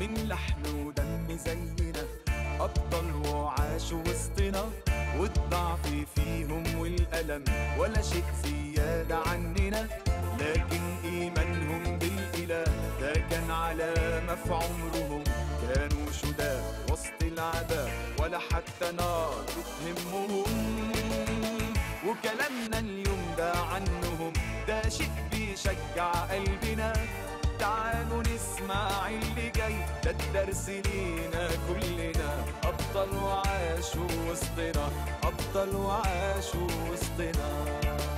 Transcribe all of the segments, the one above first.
من لحم ودم زينا أبطال وعاشوا وسطنا والضعف فيهم والألم ولا شيء زيادة عننا لكن إيمانهم بالإله ده كان علامة في عمرهم كانوا شداد وسط العذاب ولا حتى نار تهمهم وكلامنا اليوم ده عنهم ده شيء بيشجع قلبنا تعالوا نسمع اللي جاي ده الدرس لينا كلنا أبطال وعاشوا وسطنا أبطال وعاشوا وسطنا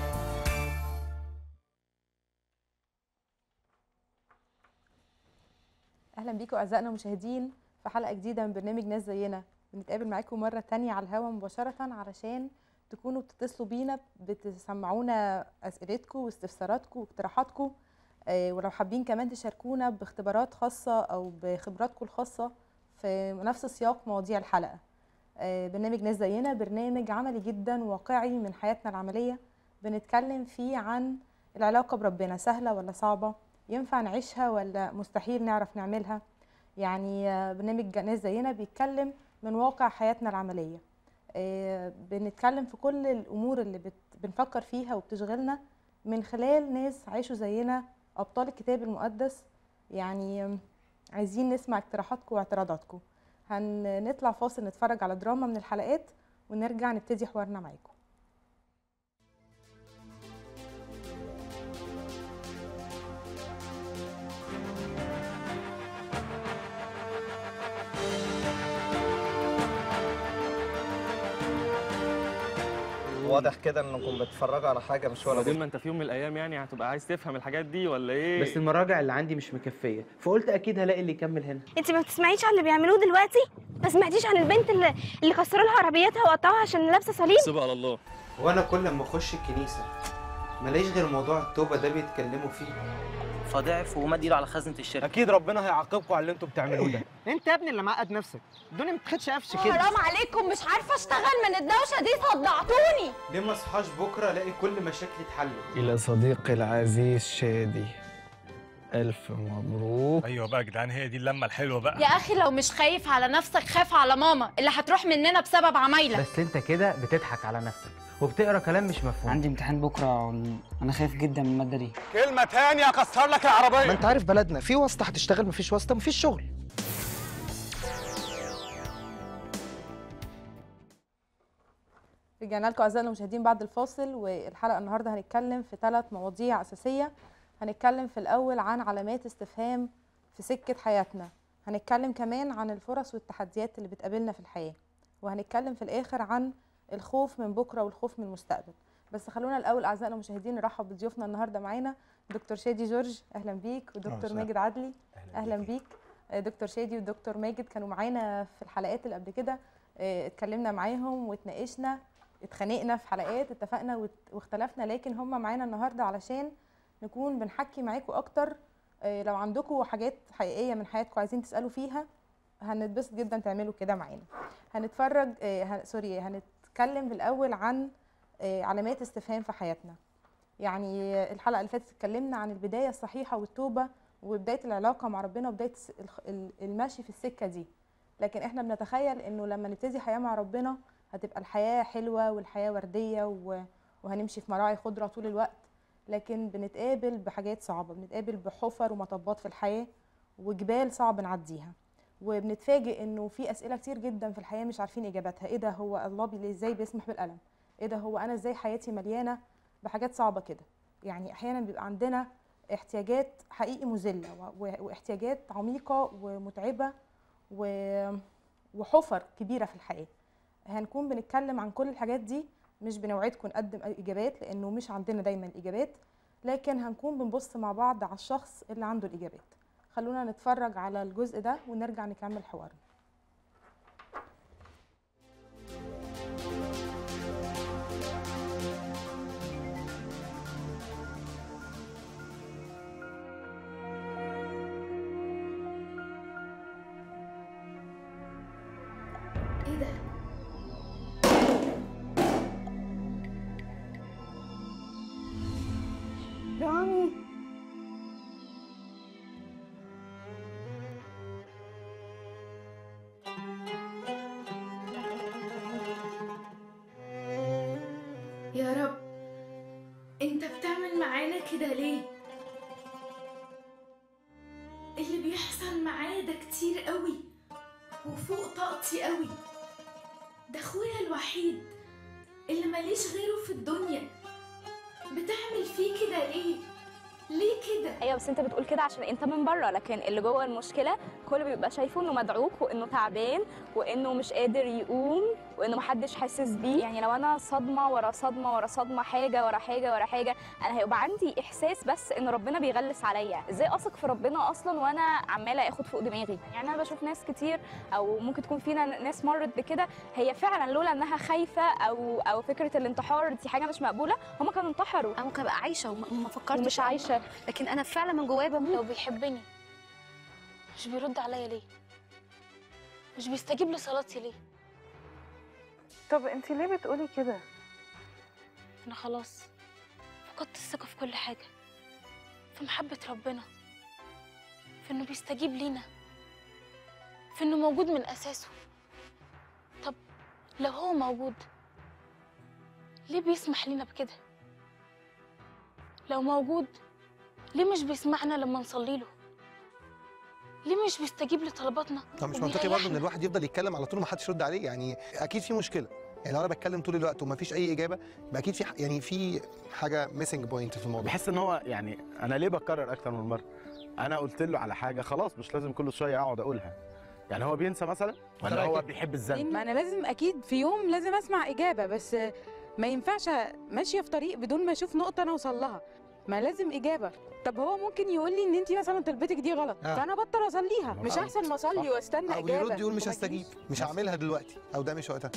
اهلا بيكم اعزائنا المشاهدين في حلقه جديده من برنامج ناس زينا بنتقابل معاكم مره تانية على الهوا مباشره علشان تكونوا بتتصلوا بينا بتسمعونا اسئلتكم واستفساراتكم واقتراحاتكم آه، ولو حابين كمان تشاركونا باختبارات خاصه او بخبراتكم الخاصه في نفس سياق مواضيع الحلقه آه، برنامج ناس زينا برنامج عملي جدا واقعي من حياتنا العمليه بنتكلم فيه عن العلاقه بربنا سهله ولا صعبه ينفع نعيشها ولا مستحيل نعرف نعملها يعني آه، برنامج ناس زينا بيتكلم من واقع حياتنا العملية آه، بنتكلم في كل الأمور اللي بت... بنفكر فيها وبتشغلنا من خلال ناس عاشوا زينا أبطال الكتاب المقدس يعني آم، عايزين نسمع اقتراحاتكم واعتراضاتكم هنطلع فاصل نتفرج على دراما من الحلقات ونرجع نبتدي حوارنا معاكم واضح كده انكم بتتفرجوا على حاجه مش ولا وبعدين بد ما انت في يوم من الايام يعني هتبقى عايز تفهم الحاجات دي ولا ايه بس المراجع اللي عندي مش مكفيه فقلت اكيد هلاقي اللي يكمل هنا انت ما بتسمعيش عن اللي بيعملوه دلوقتي ما سمعتيش عن البنت اللي اللي كسروا لها عربيتها وقطعوها عشان لابسه صليب سيبها على الله وانا كل ما اخش الكنيسه ملاقيش غير موضوع التوبه ده بيتكلموا فيه فضعف ومد ايده على خزنه الشركه اكيد ربنا هيعاقبكم على اللي انتوا بتعملوه ده انت يا ابني اللي معقد نفسك الدنيا ما بتاخدش قفش كده حرام عليكم مش عارفه اشتغل من الدوشه دي صدعتوني ليه ما اصحاش بكره الاقي كل مشاكلي اتحلت إلى صديقي العزيز شادي ألف مبروك ايوه بقى يا جدعان هي دي اللمه الحلوه بقى يا اخي لو مش خايف على نفسك خاف على ماما اللي هتروح مننا بسبب عمايلك بس انت كده بتضحك على نفسك وبتقرا كلام مش مفهوم عندي امتحان بكره انا خايف جدا من الماده دي كلمه تانية اكسر لك العربيه ما انت عارف بلدنا في واسطه هتشتغل مفيش واسطه مفيش شغل رجعنا لكم اعزائنا المشاهدين بعد الفاصل والحلقه النهارده هنتكلم في ثلاث مواضيع اساسيه هنتكلم في الاول عن علامات استفهام في سكه حياتنا هنتكلم كمان عن الفرص والتحديات اللي بتقابلنا في الحياه وهنتكلم في الاخر عن الخوف من بكره والخوف من المستقبل بس خلونا الاول اعزائنا المشاهدين نرحب بضيوفنا النهارده معانا دكتور شادي جورج اهلا بيك ودكتور أهلا. ماجد عدلي اهلا بيك آه، دكتور شادي ودكتور ماجد كانوا معانا في الحلقات اللي قبل كده آه، اتكلمنا معاهم واتناقشنا اتخانقنا في حلقات اتفقنا وات- واختلفنا لكن هم معانا النهارده علشان نكون بنحكي معاكم اكتر آه، لو عندكم حاجات حقيقيه من حياتكم عايزين تسالوا فيها هنتبسط جدا تعملوا كده معانا هنتفرج آه، هن- سوري هنتكلم في الاول عن آه، علامات استفهام في حياتنا يعني آه، الحلقه اللي فاتت اتكلمنا عن البدايه الصحيحه والتوبه وبدايه العلاقه مع ربنا وبدايه الس- الخ- ال- المشي في السكه دي لكن احنا بنتخيل انه لما نبتدي حياه مع ربنا هتبقى الحياه حلوه والحياه ورديه و- وهنمشي في مراعي خضره طول الوقت لكن بنتقابل بحاجات صعبه بنتقابل بحفر ومطبات في الحياه وجبال صعب نعديها وبنتفاجئ انه في اسئله كتير جدا في الحياه مش عارفين اجاباتها ايه ده هو الله بي ازاي بيسمح بالالم ايه ده هو انا ازاي حياتي مليانه بحاجات صعبه كده يعني احيانا بيبقى عندنا احتياجات حقيقي مذله و- و- واحتياجات عميقه ومتعبه و- وحفر كبيره في الحياه هنكون بنتكلم عن كل الحاجات دي مش بنوعدكم نقدم أي اجابات لانه مش عندنا دايما الاجابات لكن هنكون بنبص مع بعض على الشخص اللي عنده الاجابات خلونا نتفرج على الجزء ده ونرجع نكمل حوارنا ايه ده رامي كده ليه اللي بيحصل معايا ده كتير قوي وفوق طاقتي قوي ده اخويا الوحيد اللي ماليش غيره في الدنيا بتعمل فيه كده ليه ليه كده ايوه بس انت بتقول كده عشان انت من بره لكن اللي جوه المشكله كله بيبقى شايفه انه مدعوك وانه تعبان وانه مش قادر يقوم وانه محدش حاسس بيه يعني لو انا صدمه ورا صدمه ورا صدمه حاجه ورا حاجه ورا حاجه انا هيبقى عندي احساس بس ان ربنا بيغلس عليا ازاي اثق في ربنا اصلا وانا عماله اخد فوق دماغي يعني انا بشوف ناس كتير او ممكن تكون فينا ناس مرت بكده هي فعلا لولا انها خايفه او او فكره الانتحار دي حاجه مش مقبوله هم كانوا انتحروا انا ممكن ابقى عايشه وما ما فكرتش ومش عايشه لكن انا فعلا من جوايا بموت لو بيحبني مش بيرد عليا ليه مش بيستجيب لصلاتي ليه طب انت ليه بتقولي كده انا خلاص فقدت الثقه في كل حاجه في محبه ربنا في انه بيستجيب لينا في انه موجود من اساسه طب لو هو موجود ليه بيسمح لينا بكده لو موجود ليه مش بيسمعنا لما نصلي له ليه مش بيستجيب لطلباتنا طب مش منطقي برضه ان وبيريحنا؟ الواحد يفضل يتكلم على طول وما حدش يرد عليه يعني اكيد في مشكله يعني لو انا بتكلم طول الوقت وما فيش اي اجابه يبقى اكيد في ح- يعني في حاجه ميسنج بوينت في الموضوع بحس ان هو يعني انا ليه بكرر اكتر من مره انا قلت له على حاجه خلاص مش لازم كل شويه اقعد اقولها يعني هو بينسى مثلا ولا هو بيحب الزن ما انا لازم اكيد في يوم لازم اسمع اجابه بس ما ينفعش ماشيه في طريق بدون ما اشوف نقطه انا اوصل لها ما لازم اجابه طب هو ممكن يقول لي ان انت مثلا طلبتك دي غلط آه. فانا بطل اصليها مش احسن ما اصلي واستنى او اجابه يرد يقول مش وما هستجيب مش هعملها دلوقتي او ده مش وقتها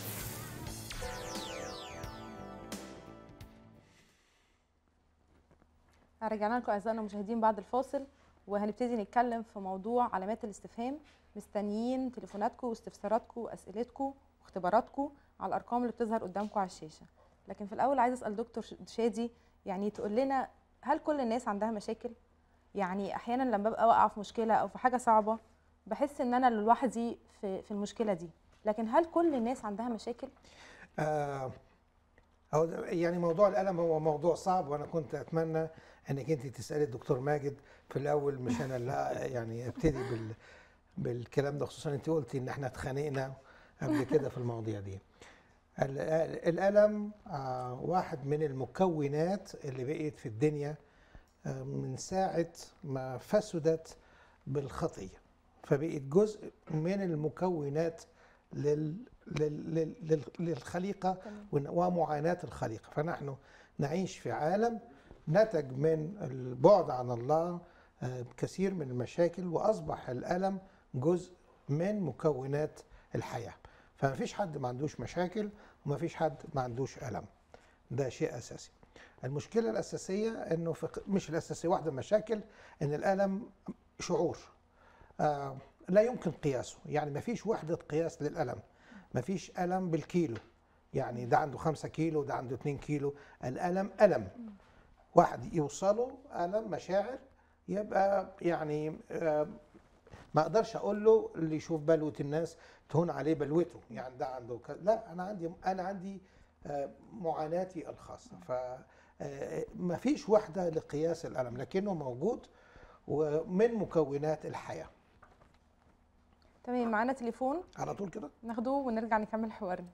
رجعنا لكم اعزائنا المشاهدين بعد الفاصل وهنبتدي نتكلم في موضوع علامات الاستفهام مستنيين تليفوناتكم واستفساراتكم واسئلتكم واختباراتكم على الارقام اللي بتظهر قدامكم على الشاشه لكن في الاول عايز اسال دكتور شادي يعني تقول لنا هل كل الناس عندها مشاكل يعني احيانا لما ببقى واقعه في مشكله او في حاجه صعبه بحس ان انا لوحدي في في المشكله دي لكن هل كل الناس عندها مشاكل آه هو ده- يعني موضوع الألم هو موضوع صعب وأنا كنت أتمنى إنك أنت تسألي الدكتور ماجد في الأول مش أنا اللي يعني أبتدي بال بالكلام ده خصوصا أنت قلتي إن إحنا اتخانقنا قبل كده في المواضيع دي. ال- الألم آه واحد من المكونات اللي بقيت في الدنيا آه من ساعة ما فسدت بالخطية فبقيت جزء من المكونات لل لل لل لل للخليقة ون- ومعاناة الخليقة فنحن نعيش في عالم نتج من البعد عن الله آه، كثير من المشاكل وأصبح الألم جزء من مكونات الحياة فما فيش حد ما عندوش مشاكل وما فيش حد ما عندوش ألم ده شيء أساسي المشكلة الأساسية أنه في ق- مش الأساسية واحدة من المشاكل أن الألم شعور آه لا يمكن قياسه يعني ما فيش وحدة قياس للألم ما فيش ألم بالكيلو يعني ده عنده خمسة كيلو ده عنده اتنين كيلو الألم ألم واحد يوصله ألم مشاعر يبقى يعني آه ما اقدرش اقول له اللي يشوف بلوه الناس تهون عليه بلوته يعني ده عنده ك... لا انا عندي انا عندي آه، معاناتي الخاصه ف آه، ما فيش وحده لقياس الالم لكنه موجود ومن مكونات الحياه تمام معانا تليفون على طول كده ناخده ونرجع نكمل حوارنا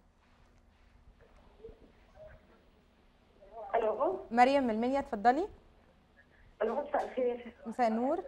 الو مريم من المنيا اتفضلي الو مساء الخير مساء النور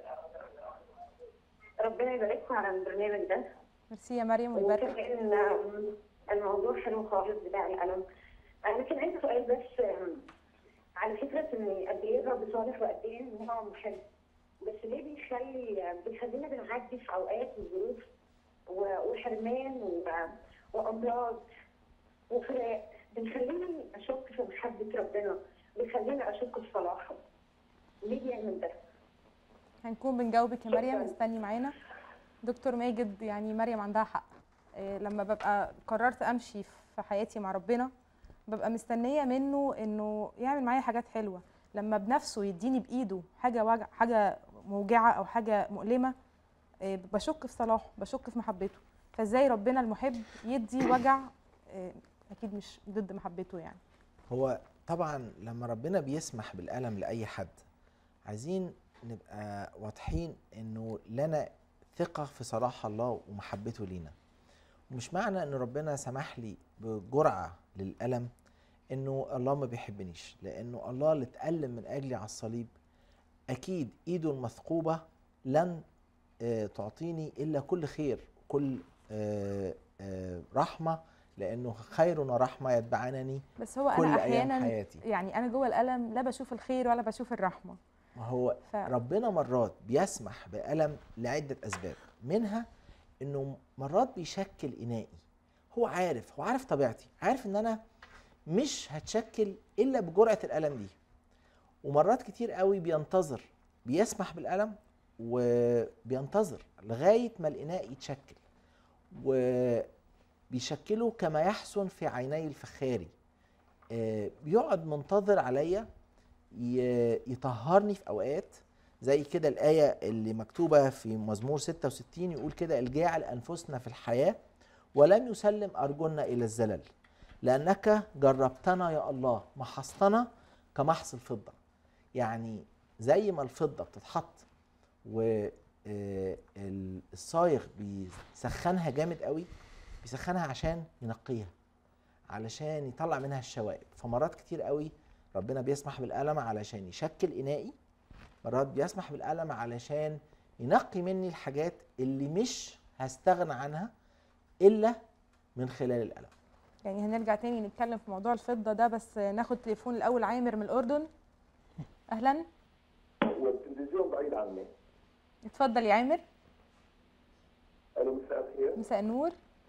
ربنا يبارككم على البرنامج ده ميرسي يا مريم ويبارك وكمان آم، الموضوع حلو خالص بتاع الألم أنا كان عندي سؤال بس آم، على فكرة إن قد إيه الرب صالح وقد إيه إن هو محب بس ليه بيخلي بيخلينا بنعدي في أوقات وظروف و- وحرمان و- وأمراض وفراق بنخليني أشك في محبة ربنا بيخليني أشك في صلاحه ليه بيعمل ده؟ هنكون بنجاوبك يا مريم شكراً. استني معانا دكتور ماجد يعني مريم عندها حق إيه، لما ببقى قررت امشي في حياتي مع ربنا ببقى مستنيه منه انه يعمل معايا حاجات حلوه لما بنفسه يديني بايده حاجه وجع حاجه موجعه او حاجه مؤلمه إيه، بشك في صلاحه بشك في محبته فازاي ربنا المحب يدي وجع إيه، اكيد مش ضد محبته يعني هو طبعا لما ربنا بيسمح بالألم لأي حد عايزين نبقى واضحين انه لنا ثقه في صلاح الله ومحبته لينا ومش معنى ان ربنا سمح لي بجرعه للالم انه الله ما بيحبنيش لانه الله اللي اتالم من اجلي على الصليب اكيد ايده المثقوبه لن آه، تعطيني الا كل خير كل آه، آه، رحمه لانه خير ورحمه يتبعانني بس هو كل انا ايام احيانا حياتي يعني انا جوه الالم لا بشوف الخير ولا بشوف الرحمه ما هو ف- ربنا مرات بيسمح بألم لعدة أسباب منها إنه مرات بيشكل إنائي هو عارف هو عارف طبيعتي عارف إن أنا مش هتشكل إلا بجرعة الألم دي ومرات كتير قوي بينتظر بيسمح بالألم وبينتظر لغاية ما الإناء يتشكل وبيشكله كما يحسن في عيني الفخاري آه، بيقعد منتظر عليا ي- يطهرني في اوقات زي كده الايه اللي مكتوبه في مزمور 66 يقول كده الجاعل انفسنا في الحياه ولم يسلم ارجلنا الى الزلل لانك جربتنا يا الله محصتنا كمحص الفضه يعني زي ما الفضه بتتحط والصايغ بيسخنها جامد قوي بيسخنها عشان ينقيها علشان يطلع منها الشوائب فمرات كتير قوي ربنا بيسمح بالألم علشان يشكل إنائي مرات بيسمح بالألم علشان ينقي مني الحاجات اللي مش هستغنى عنها إلا من خلال الألم يعني هنرجع تاني نتكلم في موضوع الفضه ده بس ناخد تليفون الاول عامر من الاردن اهلا والتلفزيون بعيد عني اتفضل يا عامر الو مساء الخير مساء النور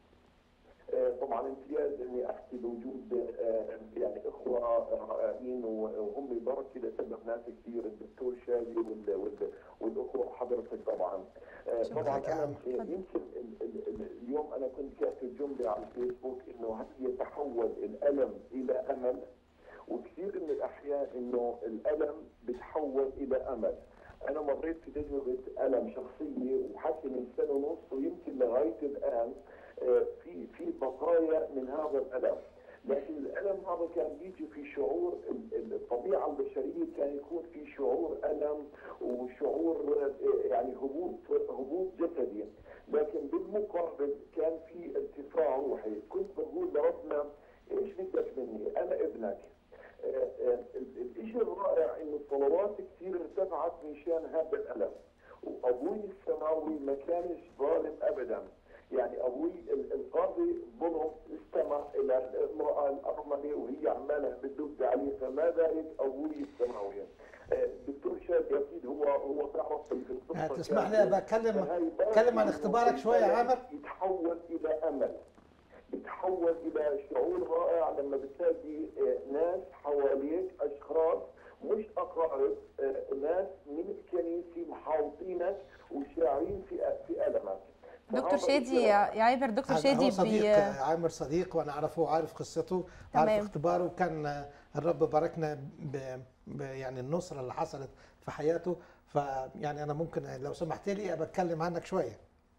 آه، طبعا امتياز اني احكي بوجود آه، يعني اخوه رائعين وهم بركه لسبب ناس كثير الدكتور شادي وال- وال- والاخوه وحضرتك طبعا آه، شكراً طبعا لك يا انا عم. آه، يمكن ال- ال- ال- اليوم انا كنت كاتب جمله على الفيسبوك انه هل يتحول الالم الى امل وكثير من الاحيان انه الالم بتحول الى امل انا مريت في تجربه الم شخصيه وحكي من سنه ونص ويمكن لغايه الان آه، في في بقايا من هذا الالم لكن الالم هذا كان بيجي في شعور ال- ال- الطبيعه البشريه كان يكون في شعور الم وشعور آه، يعني هبوط هبوط جسدي لكن بالمقابل كان في ارتفاع روحي كنت بقول لربنا ايش بدك مني انا ابنك آه، آه، ال- الشيء الرائع انه الصلوات كثير ارتفعت مشان هذا الالم وابوي السماوي ما كانش ظالم ابدا يعني ابوي ال- القاضي ظلم استمع الى المراه الارمله وهي عمالها بتدق عليه فما ذلك ابوي السماوي آه، الدكتور شادي اكيد هو هو تعرف في القصه تسمح كان- لي بتكلم فهي اتكلم عن بركة اختبارك إنه شويه يا الألم عامر يتحول الى امل يتحول الى شعور رائع لما بتلاقي آه، ناس حواليك اشخاص مش اقارب آه، ناس من الكنيسه محاوطينك وشاعرين في في المك دكتور فهذا شادي الشيء يا يا عامر دكتور هذا شادي هو صديق بي... عامر صديق وانا اعرفه وعارف قصته وعارف تمام. اختباره وكان الرب باركنا ب... ب... يعني النصره اللي حصلت في حياته فيعني انا ممكن لو سمحت لي ابقى اتكلم عنك شويه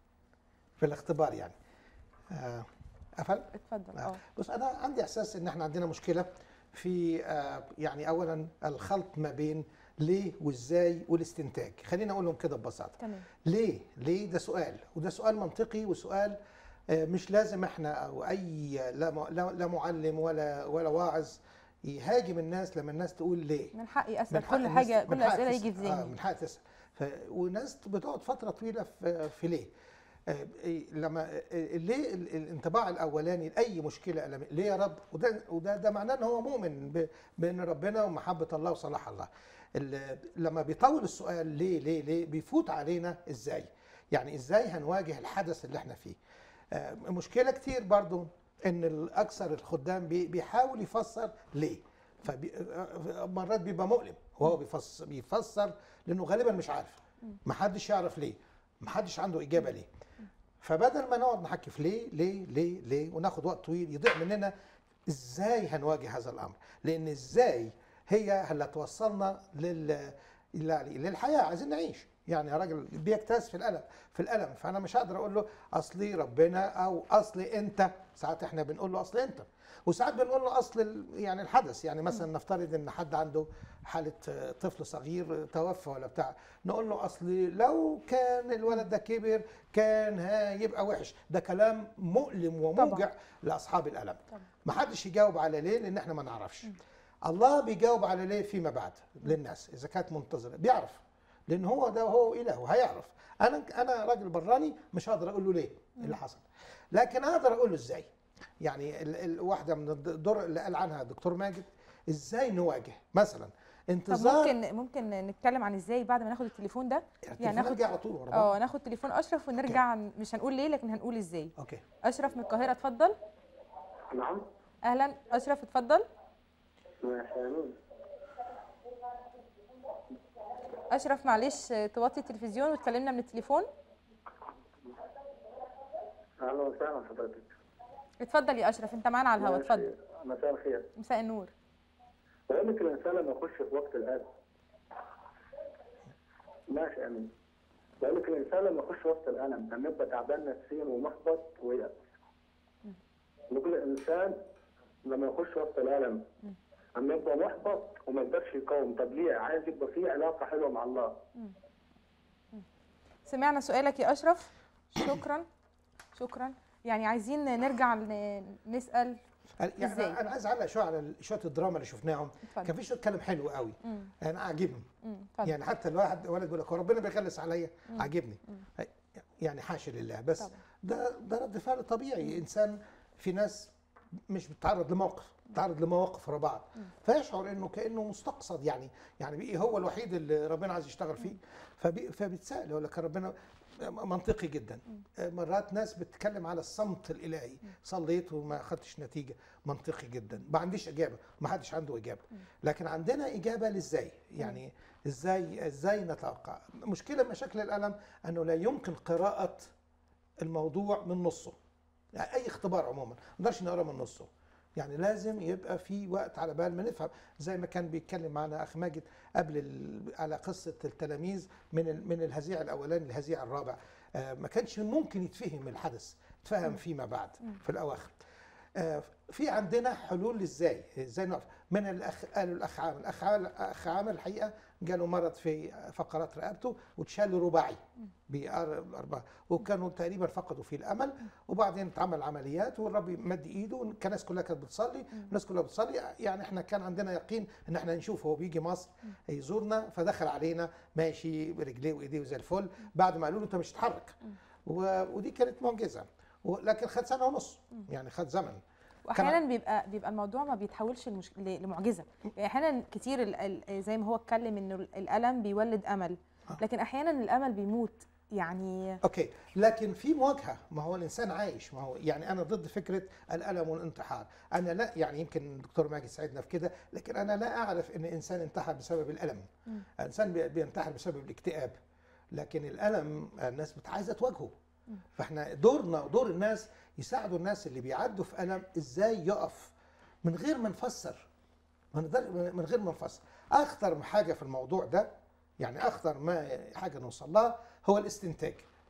في الاختبار يعني آه، قفل اتفضل آه. اه بص انا عندي احساس ان احنا عندنا مشكله في آه، يعني اولا الخلط ما بين ليه وازاي والاستنتاج خلينا اقولهم كده ببساطه تمام ليه؟ ليه؟ ده سؤال وده سؤال منطقي وسؤال آه، مش لازم احنا او اي لا م- لا لا معلم ولا ولا واعظ يهاجم الناس لما الناس تقول ليه؟ من حقي اسال من حق كل الناس- حاجه من كل حق اسئله تسأل. يجي في آه ذهني من حق تسال ف... وناس بتقعد فتره طويله في, في ليه؟ آه، إيه، لما آه، ليه ال- الانطباع الاولاني لاي مشكله ألم- ليه يا رب وده وده ده معناه ان هو مؤمن ب- بان ربنا ومحبه الله وصلاح الله ال- لما بيطول السؤال ليه ليه ليه بيفوت علينا ازاي يعني ازاي هنواجه الحدث اللي احنا فيه آه، مشكله كتير برضو ان الاكثر الخدام بي- بيحاول يفسر ليه فمرات بيبقى مؤلم وهو بيفسر بيفسر لانه غالبا مش عارف محدش يعرف ليه محدش عنده اجابه ليه فبدل ما نقعد نحكي في ليه ليه ليه ليه وناخد وقت طويل يضيع مننا ازاي هنواجه هذا الامر لان ازاي هي اللي توصلنا لل لل- للحياه عايزين نعيش يعني راجل بيجتاز في الالم في الالم فانا مش هقدر اقول له اصلي ربنا او اصلي انت ساعات احنا بنقول له اصل انت وساعات بنقول له اصل ال- يعني الحدث يعني مثلا نفترض ان حد عنده حاله آه، طفل صغير توفى ولا بتاع نقول له اصل لو كان الولد ده كبر كان هيبقى وحش ده كلام مؤلم وموجع لاصحاب الالم ما حدش يجاوب على ليه لان احنا ما نعرفش الله بيجاوب على ليه فيما بعد للناس اذا كانت منتظره بيعرف لان هو ده هو اله هيعرف انا انا راجل براني مش هقدر اقول له ليه اللي حصل لكن اقدر اقول له ازاي يعني ال- الواحده من الدور اللي قال عنها الدكتور ماجد ازاي نواجه مثلا طب انتظار ممكن ممكن نتكلم عن ازاي بعد ما ناخد التليفون ده التليفون نرجع على طول ورا بعض. اه ناخد تليفون اشرف ونرجع مش هنقول ليه لكن هنقول ازاي اوكي اشرف من القاهره اتفضل نعم اهلا اشرف اتفضل ماشي اشرف معلش توطي التلفزيون وتكلمنا من التليفون اهلا وسهلا حضرتك اتفضل يا اشرف انت معانا على الهواء ماشي. اتفضل مساء الخير مساء النور بقول لك الانسان لما يخش في وقت الالم ماشي امين بقول لك الانسان لما يخش في وقت الالم لما يبقى تعبان نفسيا ومحبط ويأس نقول الانسان لما يخش في وقت الالم لما يبقى محبط وما يقدرش يقاوم طب ليه عايز يبقى فيه علاقه حلوه مع الله سمعنا سؤالك يا اشرف شكرا شكرا يعني عايزين نرجع ن- نسال يعني ازاي انا عايز اعلق شويه على شويه الدراما اللي شفناهم اتفضل. كان في شويه كلام حلو قوي مم. انا عاجبني مم. اتفضل. يعني حتى الواحد ولد يقول لك هو ربنا بيغلس عليا مم. عاجبني مم. يعني حاشا لله بس طبعا. ده ده رد فعل طبيعي انسان في ناس مش بتتعرض لموقف بتتعرض لمواقف ورا بعض فيشعر انه كانه مستقصد يعني يعني بقي هو الوحيد اللي ربنا عايز يشتغل فيه فبي فبيتسال يقول لك ربنا منطقي جدا مرات ناس بتتكلم على الصمت الالهي صليت وما اخدتش نتيجه منطقي جدا ما عنديش اجابه ما حدش عنده اجابه لكن عندنا اجابه لازاي يعني ازاي ازاي نتوقع مشكله من مشاكل الالم انه لا يمكن قراءه الموضوع من نصه يعني اي اختبار عموما ما نقدرش نقرا من نصه يعني لازم يبقى في وقت على بال ما نفهم زي ما كان بيتكلم معنا اخ ماجد قبل ال- على قصه التلاميذ من ال- من الهزيع الاولاني للهزيع الرابع آه، ما كانش ممكن يتفهم الحدث اتفهم فيما بعد في الاواخر آه، في عندنا حلول ازاي ازاي نقف من الاخ قالوا الاخ عامر الاخ عامر الاخ عامر الحقيقه جاله مرض في فقرات رقبته واتشال رباعي بأربعة وكانوا تقريبا فقدوا فيه الامل وبعدين اتعمل عمليات والرب مد ايده الناس كلها كانت بتصلي الناس كلها بتصلي يعني احنا كان عندنا يقين ان احنا نشوف هو بيجي مصر يزورنا فدخل علينا ماشي برجليه وايديه زي الفل بعد ما قالوا له انت مش هتتحرك و- ودي كانت معجزه و- لكن خد سنه ونص يعني خد زمن كان- واحيانا بيبقى بيبقى الموضوع ما بيتحولش لمش... ل- لمعجزه يعني احيانا كتير ال... ال... زي ما هو اتكلم انه الالم بيولد امل لكن احيانا الامل بيموت يعني اوكي لكن في مواجهه ما هو الانسان عايش ما هو يعني انا ضد فكره الالم والانتحار انا لا يعني يمكن الدكتور ماجد ساعدنا في كده لكن انا لا اعرف ان انسان انتحر بسبب الالم مم. الانسان بي- بينتحر بسبب الاكتئاب لكن الالم الناس بت- عايزه تواجهه مم. فاحنا دورنا ودور الناس يساعدوا الناس اللي بيعدوا في الم ازاي يقف من غير ما نفسر من غير من غير ما نفسر اخطر حاجه في الموضوع ده يعني اخطر ما حاجه نوصل لها هو الاستنتاج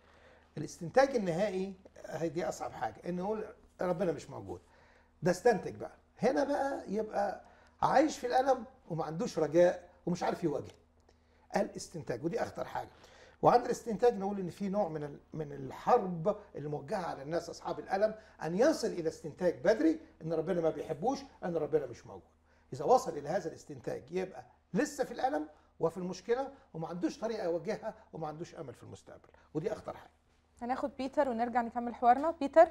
الاستنتاج النهائي هي دي اصعب حاجه انه يقول ربنا مش موجود ده استنتج بقى هنا بقى يبقى عايش في الالم وما عندوش رجاء ومش عارف يواجه الاستنتاج ودي اخطر حاجه وعند الاستنتاج نقول ان في نوع من ال- من الحرب الموجهه على الناس اصحاب الالم ان يصل الى استنتاج بدري ان ربنا ما بيحبوش ان ربنا مش موجود اذا وصل الى هذا الاستنتاج يبقى لسه في الالم وفي المشكله وما عندوش طريقه يواجهها وما عندوش امل في المستقبل ودي اخطر حاجه هناخد بيتر ونرجع نكمل حوارنا بيتر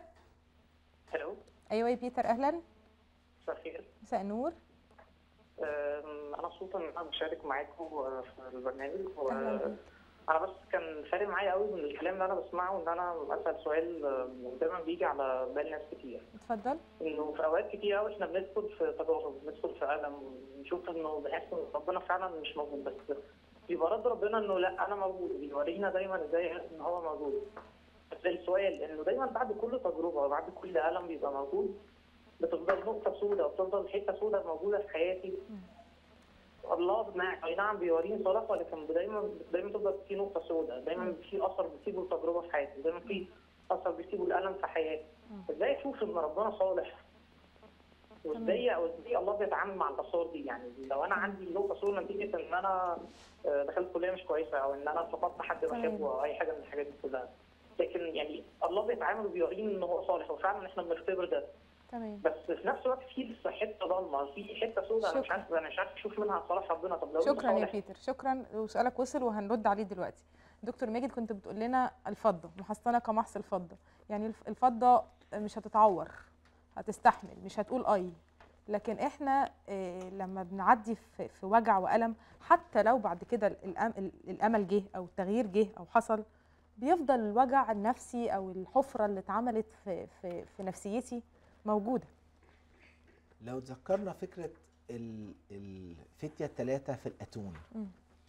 الو ايوه يا بيتر اهلا مساء الخير مساء النور أم، انا مبسوط ان انا بشارك معاكم في البرنامج و أهلاً بيك. انا بس كان فارق معايا قوي من الكلام اللي انا بسمعه ان انا اسال سؤال أم، دايما بيجي على بال ناس كتير اتفضل انه في اوقات كتير قوي احنا بندخل في تجارب بندخل في الم نشوف انه بنحس ان ربنا فعلا مش موجود بس بيبقى رد ربنا انه لا انا موجود بيورينا دايما ازاي ان هو موجود بس السؤال انه دايما بعد كل تجربه وبعد كل الم بيبقى موجود بتفضل نقطه سوداء وبتفضل حته سوداء موجوده في حياتي الله معك اي نعم بيوريني صلاح ولكن دايما دايما تفضل في نقطه سوداء دايما في اثر بيسيبه التجربه في حياتي دايما في اثر بيسيبه الالم في حياتي ازاي اشوف ان ربنا صالح وازاي او ازاي الله بيتعامل مع الاثار دي يعني لو انا عندي نقطه سوداء نتيجه ان انا آه، دخلت كليه مش كويسه او ان انا فقدت حد تمام. بحبه او اي حاجه من الحاجات دي كلها لكن يعني الله بيتعامل وبيوريني ان هو صالح وفعلا احنا بنختبر ده تمام بس في نفس الوقت في لسه حته ضلمه في حته سوداء انا مش شكراً. عارف انا مش عارف اشوف منها صلاح ربنا طب لو أنت شكرا يا صالح، بيتر شكرا وسؤالك وصل وهنرد عليه دلوقتي دكتور ماجد كنت بتقول لنا الفضه محصنه كمحص الفضه يعني الف- الفضه مش هتتعور هتستحمل مش هتقول اي لكن احنا آه، لما بنعدي في في وجع والم حتى لو بعد كده الأم- الامل جه او التغيير جه او حصل بيفضل الوجع النفسي او الحفره اللي اتعملت في في في نفسيتي موجوده لو تذكرنا فكره ال- الفتيه الثلاثه في الاتون مم.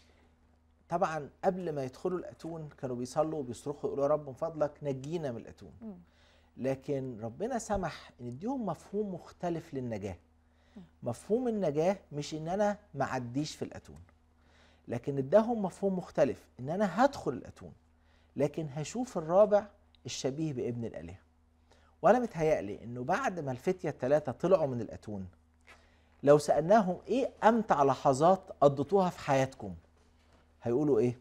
طبعا قبل ما يدخلوا الاتون كانوا بيصلوا وبيصرخوا يقولوا يا رب من فضلك نجينا من الاتون مم. لكن ربنا سمح ان يديهم مفهوم مختلف للنجاه مفهوم النجاه مش ان انا ما عديش في الاتون لكن اداهم مفهوم مختلف ان انا هدخل الاتون لكن هشوف الرابع الشبيه بابن الالهه وانا متهيألي انه بعد ما الفتيه الثلاثه طلعوا من الاتون لو سالناهم ايه امتع لحظات قضيتوها في حياتكم هيقولوا ايه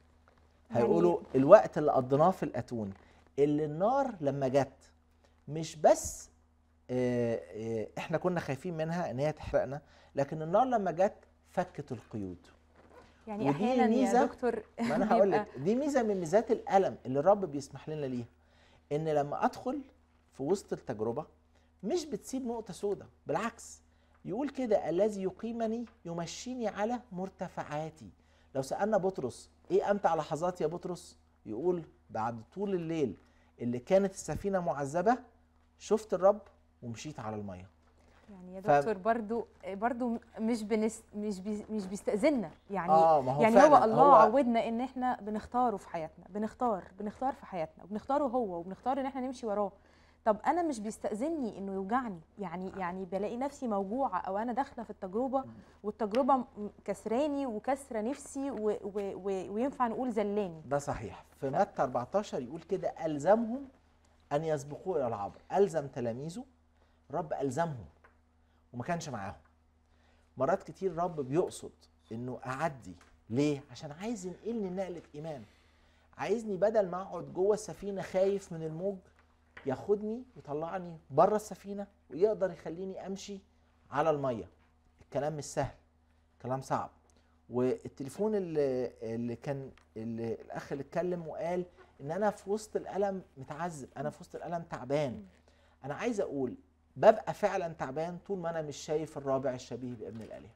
هيقولوا الوقت اللي قضيناه في الاتون اللي النار لما جت مش بس آه، آه، احنا كنا خايفين منها ان هي تحرقنا لكن النار لما جت فكت القيود يعني ودي احيانا يا ميزة- دكتور ما انا هقول بيبقى- لك دي ميزه من ميزات الالم اللي الرب بيسمح لنا ليها ان لما ادخل في وسط التجربه مش بتسيب نقطه سوداء بالعكس يقول كده الذي يقيمني يمشيني على مرتفعاتي لو سالنا بطرس ايه امتع لحظات يا بطرس يقول بعد طول الليل اللي كانت السفينه معذبه شفت الرب ومشيت على الميه يعني يا ف- دكتور برضو برضو مش بنس مش بي مش بيستأذننا يعني آه، ما هو يعني فعلاً هو الله هو- عودنا ان احنا بنختاره في حياتنا بنختار بنختار في حياتنا وبنختاره هو وبنختار ان احنا نمشي وراه طب انا مش بيستأذني انه يوجعني يعني يعني بلاقي نفسي موجوعه او انا داخله في التجربه والتجربه م- كسراني وكسره نفسي و و و وينفع نقول زلاني ده صحيح في متى 14 يقول كده ألزمهم أن يسبقوا إلى العبر ألزم تلاميذه رب ألزمهم وما كانش معاهم مرات كتير رب بيقصد إنه أعدي ليه؟ عشان عايز ينقلني نقلة إيمان عايزني بدل ما أقعد جوه السفينة خايف من الموج ياخدني ويطلعني بره السفينة ويقدر يخليني أمشي على المية الكلام مش سهل كلام صعب والتليفون اللي, اللي كان اللي الاخ اللي اتكلم وقال ان انا في وسط الالم متعذب انا في وسط الالم تعبان انا عايز اقول ببقى فعلا تعبان طول ما انا مش شايف الرابع الشبيه بابن الالهه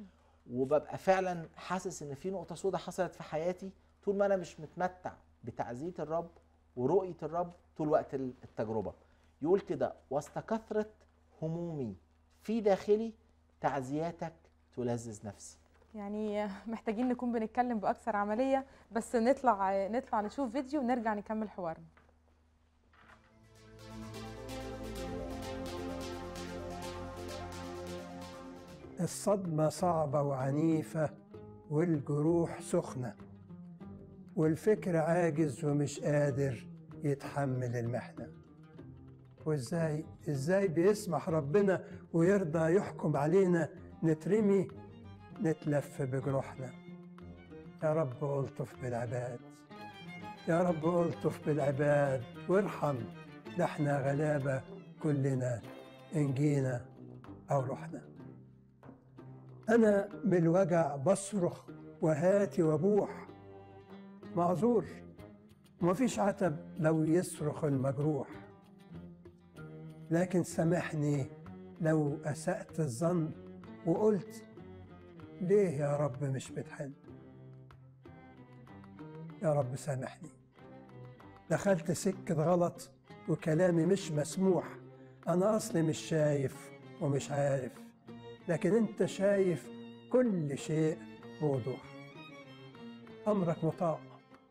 وببقى فعلا حاسس ان في نقطه سوداء حصلت في حياتي طول ما انا مش متمتع بتعزيه الرب ورؤيه الرب طول وقت التجربه يقول كده وسط كثره همومي في داخلي تعزياتك تلذذ نفسي يعني محتاجين نكون بنتكلم باكثر عمليه بس نطلع نطلع نشوف فيديو ونرجع نكمل حوارنا الصدمة صعبة وعنيفة والجروح سخنة والفكر عاجز ومش قادر يتحمل المحنة وازاي ازاي بيسمح ربنا ويرضى يحكم علينا نترمي نتلف بجروحنا يا رب الطف بالعباد يا رب الطف بالعباد وارحم ده احنا غلابة كلنا إن جينا أو رحنا أنا من الوجع بصرخ وهاتي وبوح معذور ومفيش عتب لو يصرخ المجروح لكن سامحني لو أسأت الظن وقلت ليه يا رب مش بتحن يا رب سامحني دخلت سكة غلط وكلامي مش مسموح أنا أصلي مش شايف ومش عارف لكن أنت شايف كل شيء بوضوح أمرك مطاع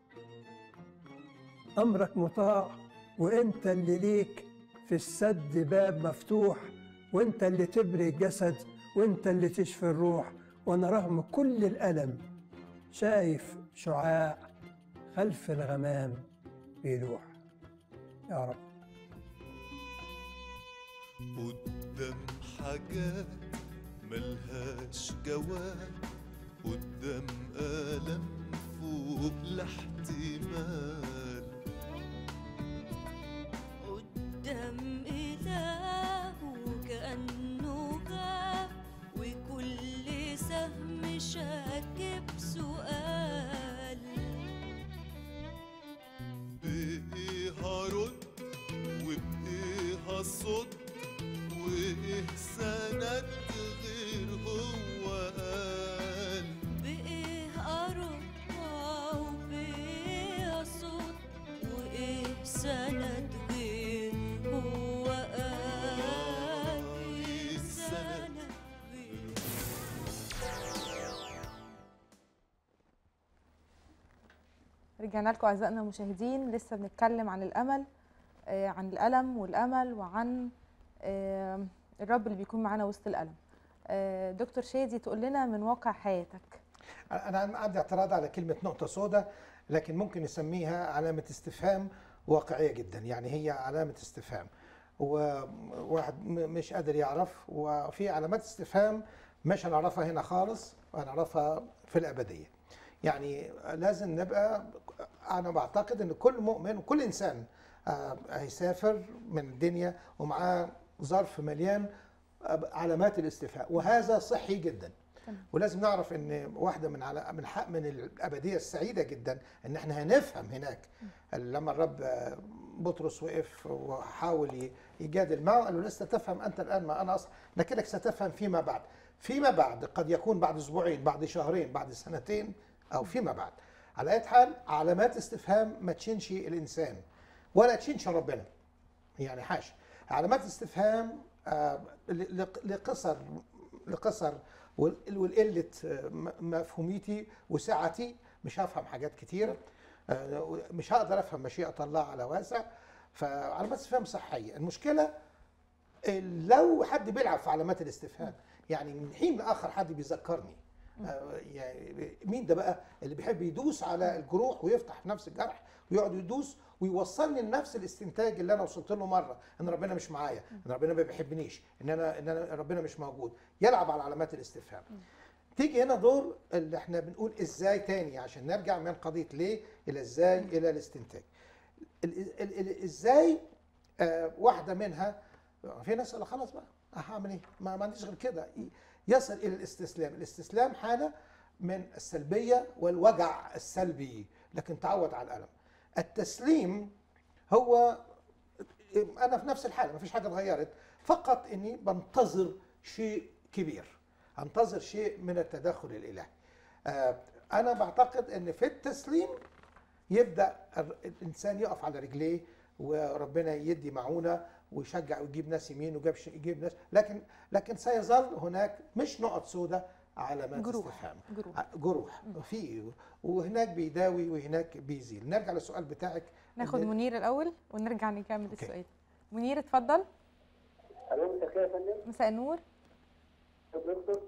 أمرك مطاع وأنت اللي ليك في السد باب مفتوح وأنت اللي تبري الجسد وأنت اللي تشفي الروح وأنا رغم كل الألم شايف شعاع خلف الغمام بيلوح يا رب قدام حاجات ملهاش جواب قدام ألم فوق الاحتمال قدام إله وكأنه غاب وكل سهم شاكب سؤال بإيه هرد وبإيه هصد وإيه سند غير هو قال بإيه أرد وبإيه أصد وإيه سند غير هو قال إيه سند رجعنا لكم اعزائنا المشاهدين لسه بنتكلم عن الامل آه، عن الالم والامل وعن آه، الرب اللي بيكون معانا وسط الالم آه، دكتور شادي تقول لنا من واقع حياتك انا عندي اعتراض على كلمه نقطه سوداء لكن ممكن نسميها علامه استفهام واقعيه جدا يعني هي علامه استفهام وواحد م- مش قادر يعرف وفي علامات استفهام مش هنعرفها هنا خالص هنعرفها في الابديه يعني لازم نبقى انا بعتقد ان كل مؤمن وكل انسان آه، هيسافر من الدنيا ومعاه ظرف مليان علامات الاستفهام وهذا صحي جدا ولازم نعرف ان واحده من على من حق من الابديه السعيده جدا ان احنا هنفهم هناك لما الرب آه، بطرس وقف وحاول ي- يجادل معه قال له لست تفهم انت الان ما انا اصلا لكنك ستفهم فيما بعد فيما بعد قد يكون بعد اسبوعين بعد شهرين بعد سنتين او فيما بعد على اي حال علامات استفهام ما تشينش الانسان ولا تشينش ربنا يعني حاشا علامات استفهام آه، ل- ل- لقصر لقصر وال- والقلة آه، م- مفهوميتي وسعتي مش هفهم حاجات كتير آه، مش هقدر افهم مشيئة الله على واسع فعلامات استفهام صحية المشكلة لو حد بيلعب في علامات الاستفهام يعني من حين لاخر حد بيذكرني آه، يعني مين ده بقى اللي بيحب يدوس على الجروح ويفتح في نفس الجرح ويقعد يدوس ويوصلني لنفس الاستنتاج اللي انا وصلت له مره ان ربنا مش معايا ان ربنا ما بيحبنيش ان انا ان انا ربنا مش موجود يلعب على علامات الاستفهام تيجي هنا دور اللي احنا بنقول ازاي تاني عشان نرجع من قضيه ليه الى ازاي الى الاستنتاج ال- ال- ال- ازاي آه، واحده منها في ناس قال خلاص بقى هعمل ايه ما ما عنديش غير كده يصل الى الاستسلام الاستسلام حاله من السلبيه والوجع السلبي لكن تعود على الالم التسليم هو انا في نفس الحاله ما فيش حاجه اتغيرت فقط اني بنتظر شيء كبير انتظر شيء من التدخل الالهي آه، انا بعتقد ان في التسليم يبدا ال- الانسان يقف على رجليه وربنا يدي معونه ويشجع ويجيب ناس يمين ويجيب ش- يجيب ناس لكن لكن سيظل هناك مش نقط سوداء علامات جروح. استفهام جروح. ع- جروح في وهناك بيداوي وهناك بيزيل نرجع للسؤال بتاعك ناخد اللي- منير الاول ونرجع نكمل السؤال منير اتفضل الو مساء الخير يا فندم مساء النور دكتور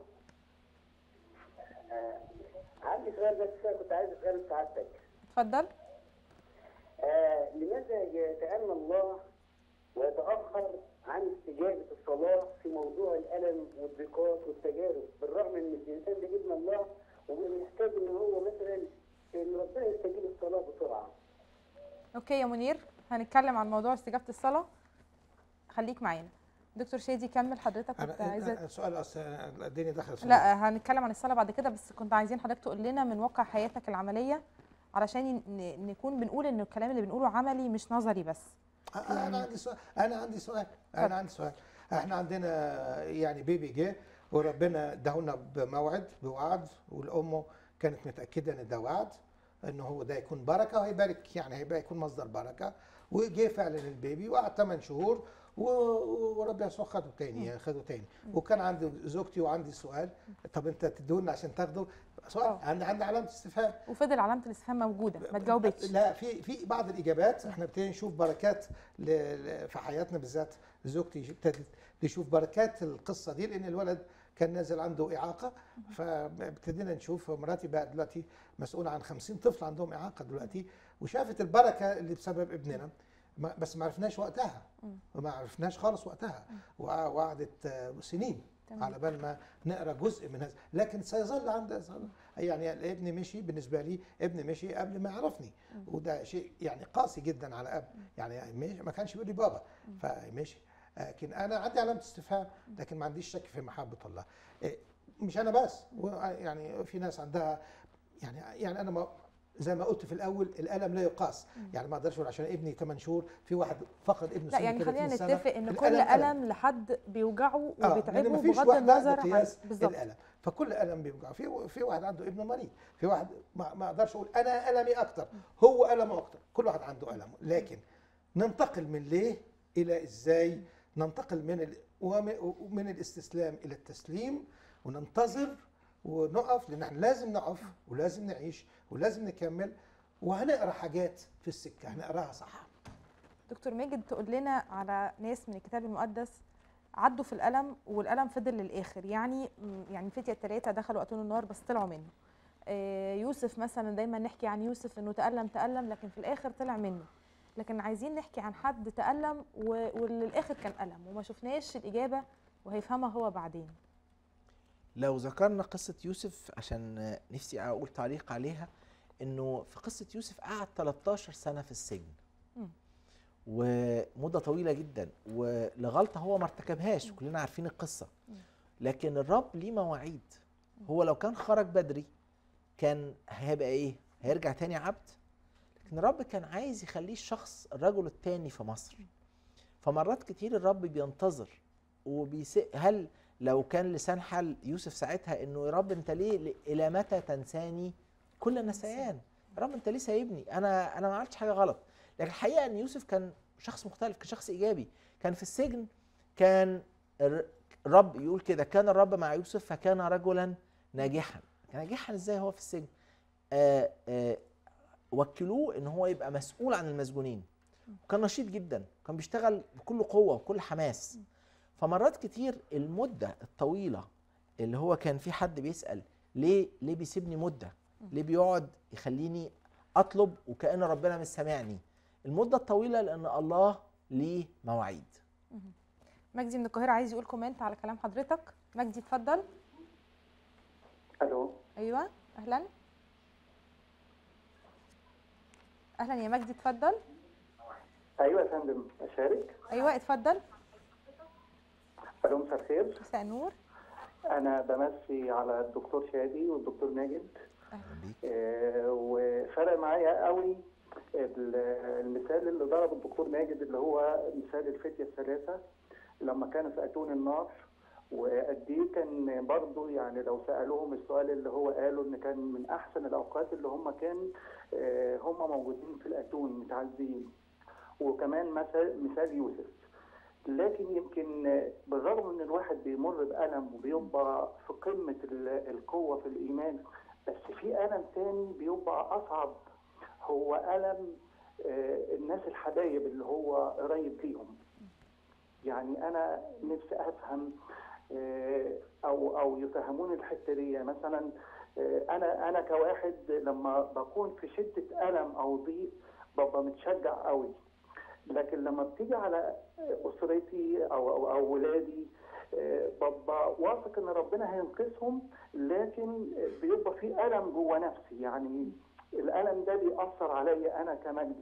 آه، عندي سؤال بس كنت عايز اساله سعادتك اتفضل آه، لماذا يتأنى الله ويتأخر عن استجابة الصلاة في موضوع الألم والضيقات والتجارب بالرغم إن الإنسان ده ابن الله ومحتاج إن هو مثلا إن ربنا يستجيب الصلاة بسرعة. اوكي يا منير هنتكلم عن موضوع استجابه الصلاه خليك معانا دكتور شادي كمل حضرتك كنت انا عايزه أنا سؤال اصل الدنيا دخلت في لا هنتكلم عن الصلاه بعد كده بس كنت عايزين حضرتك تقول لنا من واقع حياتك العمليه علشان ن- نكون بنقول ان الكلام اللي بنقوله عملي مش نظري بس انا عندي سؤال انا عندي سؤال انا عندي سؤال احنا عندنا يعني بيبي جه وربنا اداهولنا بموعد بوعد والام كانت متاكده ان ده وعد ان هو ده يكون بركه وهيبارك يعني هيبقى يكون مصدر بركه وجه فعلا البيبي وقعد 8 شهور و- و- ورب يسوع خده تاني خده تاني وكان عندي زوجتي وعندي سؤال طب انت تدولنا عشان تاخده سؤال عندي عندي علامه استفهام وفضل علامه الاستفهام موجوده ما تجاوبتش لا في في بعض الاجابات احنا ابتدينا نشوف بركات ل- ل- في حياتنا بالذات زوجتي ابتدت تشوف بركات القصه دي لان الولد كان نازل عنده اعاقه فابتدينا نشوف مراتي بقى دلوقتي مسؤوله عن 50 طفل عندهم اعاقه دلوقتي وشافت البركه اللي بسبب ابننا ما- بس ما عرفناش وقتها وما عرفناش خالص وقتها وقع- وقعدت آه، سنين تمام. على بال ما نقرا جزء من هذا لكن سيظل عند يعني الابن مشي بالنسبه لي ابن مشي قبل ما يعرفني وده شيء يعني قاسي جدا على اب يعني مش- ما كانش بيقول لي بابا فمشي لكن انا عندي علامه استفهام لكن ما عنديش شك في محبه الله إيه، مش انا بس و- يعني في ناس عندها يعني يعني انا ما زي ما قلت في الاول الالم لا يقاس يعني ما اقدرش اقول عشان ابني 8 شهور في واحد فقد ابنه لا سنه يعني 30 خلينا سنة. نتفق ان كل الألم الم لحد بيوجعه آه، وبيتعبه لأن مفيش بغض واحدة النظر عن مقياس بالظبط الالم فكل الم بيوجع في في واحد عنده ابن مريض في واحد ما, ما اقدرش اقول انا المي اكتر هو المه اكتر كل واحد عنده الم لكن ننتقل من ليه الى ازاي ننتقل من ال... ومن ومن الاستسلام الى التسليم وننتظر ونقف لان احنا لازم نقف ولازم نعيش ولازم نكمل وهنقرا حاجات في السكه هنقراها صح دكتور ماجد تقول لنا على ناس من الكتاب المقدس عدوا في الألم والألم فضل للآخر يعني يعني فتية التلاتة دخلوا أتون النار بس طلعوا منه آه، يوسف مثلا دايما نحكي عن يوسف انه تألم تألم لكن في الآخر طلع منه لكن عايزين نحكي عن حد تألم و- وللآخر كان ألم وما شفناش الإجابة وهيفهمها هو بعدين لو ذكرنا قصة يوسف عشان نفسي أقول تعليق عليها إنه في قصة يوسف قعد 13 سنة في السجن مم. ومدة طويلة جدا ولغلطة هو ما ارتكبهاش كلنا عارفين القصة لكن الرب ليه مواعيد هو لو كان خرج بدري كان هيبقى ايه هيرجع تاني عبد لكن الرب كان عايز يخليه الشخص الرجل التاني في مصر فمرات كتير الرب بينتظر وبيس هل لو كان لسان حال يوسف ساعتها انه يا رب انت ليه ل- الى متى تنساني كل نسيان يا رب انت ليه سايبني انا انا ما عملتش حاجه غلط لكن الحقيقه ان يوسف كان شخص مختلف كان شخص ايجابي كان في السجن كان الر- الرب يقول كده كان الرب مع يوسف فكان رجلا ناجحا كان ناجحا ازاي هو في السجن آه آه وكلوه ان هو يبقى مسؤول عن المسجونين وكان نشيط جدا كان بيشتغل بكل قوه وكل حماس فمرات كتير المده الطويله اللي هو كان في حد بيسال ليه ليه بيسيبني مده ليه بيقعد يخليني اطلب وكان ربنا مش سامعني المده الطويله لان الله ليه مواعيد مجدي من القاهرة عايز يقول كومنت على كلام حضرتك مجدي اتفضل الو أيوة أهلا أهلا يا مجدي اتفضل ايوه يا فندم اشارك أيوة اتفضل الو مساء الخير مساء النور انا بمسي على الدكتور شادي والدكتور ماجد آه، وفرق معايا قوي ال- المثال اللي ضربه الدكتور ماجد اللي هو مثال الفتية الثلاثة لما كانوا في أتون النار وقد ايه كان برضه يعني لو سالوهم السؤال اللي هو قاله ان كان من احسن الاوقات اللي هم كان آه، هم موجودين في الاتون متعذبين وكمان مثل مثال يوسف لكن يمكن آه، بالرغم ان الواحد بيمر بالم وبيبقى في قمه ال- القوه في الايمان بس في الم تاني بيبقى اصعب هو الم آه، الناس الحبايب اللي هو قريب ليهم يعني انا نفسي افهم آه، او او يفهموني الحته دي مثلا آه، انا انا كواحد لما بكون في شده الم او ضيق ببقى متشجع قوي لكن لما بتيجي على اسرتي او او, أو ولادي آه، ببقى واثق ان ربنا هينقذهم لكن بيبقى في الم جوه نفسي يعني الالم ده بيأثر عليا انا كمجدي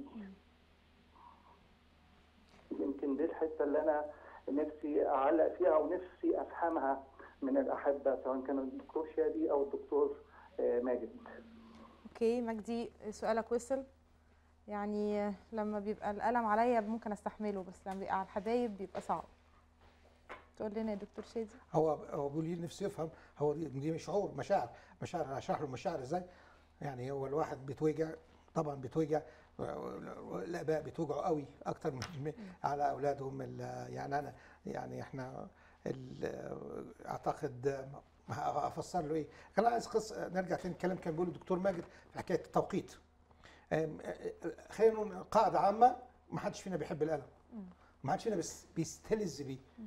يمكن دي الحته اللي انا نفسي اعلق فيها او نفسي افهمها من الاحبه سواء كان الدكتور شادي او الدكتور آه، ماجد اوكي مجدي سؤالك وصل يعني لما بيبقى الألم عليا ممكن استحمله بس لما بيبقى على الحبايب بيبقى صعب تقول لنا يا دكتور شادي هو هو بيقول لي نفسي يفهم هو دي, دي شعور مشاعر مشاعر أنا هشرح له المشاعر ازاي يعني هو الواحد بيتوجع طبعا بيتوجع الاباء بيتوجعوا قوي اكتر من على اولادهم ال- يعني انا يعني احنا ال- اعتقد ما افسر له ايه كان عايز قصه نرجع تاني الكلام كان بيقوله الدكتور ماجد في حكايه التوقيت أم، خلينا نقول قاعده عامه ما حدش فينا بيحب الالم ما حدش فينا بس بيستلذ بيه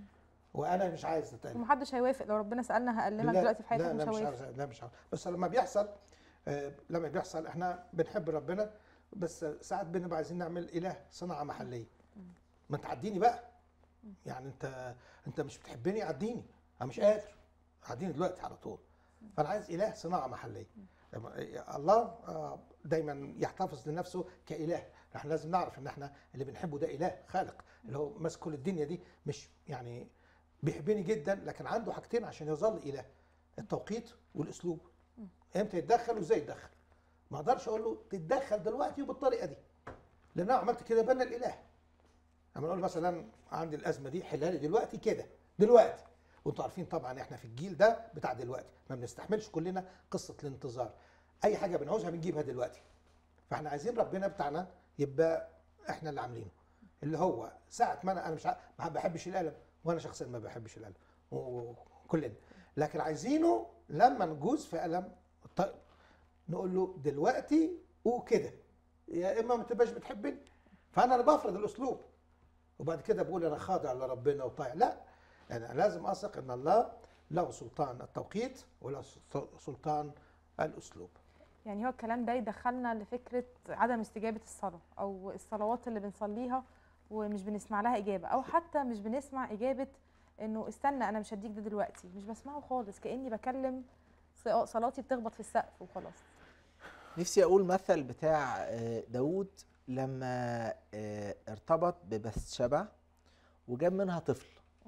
وانا مش عايز اتقلب ومحدش هيوافق لو ربنا سالنا هألمك لا- دلوقتي في حياتك لا مش لا مش هوافق عاوز لا مش عاوز بس لما بيحصل آه، لما بيحصل احنا بنحب ربنا بس ساعات بنبقى عايزين نعمل اله صناعه محليه ما تعديني بقى يعني انت انت مش بتحبني عديني انا مش قادر عديني دلوقتي على طول فانا عايز اله صناعه محليه لما- الله آه، دايما يحتفظ لنفسه كاله احنا لازم نعرف ان احنا اللي بنحبه ده اله خالق اللي هو ماسك كل الدنيا دي مش يعني بيحبني جدا لكن عنده حاجتين عشان يظل اله التوقيت والاسلوب امتى يتدخل وازاي يتدخل ما اقدرش اقول له تتدخل دلوقتي وبالطريقه دي لان انا عملت كده يبقى انا الاله اما اقول مثلا عندي الازمه دي حلها لي دلوقتي كده دلوقتي وانتوا عارفين طبعا احنا في الجيل ده بتاع دلوقتي ما بنستحملش كلنا قصه الانتظار اي حاجه بنعوزها بنجيبها دلوقتي فاحنا عايزين ربنا بتاعنا يبقى احنا اللي عاملينه اللي هو ساعه ما انا انا مش ع- ما بحبش الالم وانا شخصيا ما بحبش الالم و- وكلنا لكن عايزينه لما نجوز في الم طيب نقول له دلوقتي وكده يا اما ما تبقاش بتحبني فانا انا بفرض الاسلوب وبعد كده بقول انا خاضع لربنا وطايع لا انا لازم اثق ان الله له سلطان التوقيت وله سلطان الاسلوب يعني هو الكلام ده يدخلنا لفكره عدم استجابه الصلاه او الصلوات اللي بنصليها ومش بنسمع لها اجابه او حتى مش بنسمع اجابه انه استنى انا مش هديك ده دلوقتي مش بسمعه خالص كاني بكلم ص- صلاتي بتخبط في السقف وخلاص نفسي اقول مثل بتاع آه، داوود لما آه، ارتبط ببثشبع وجاب منها طفل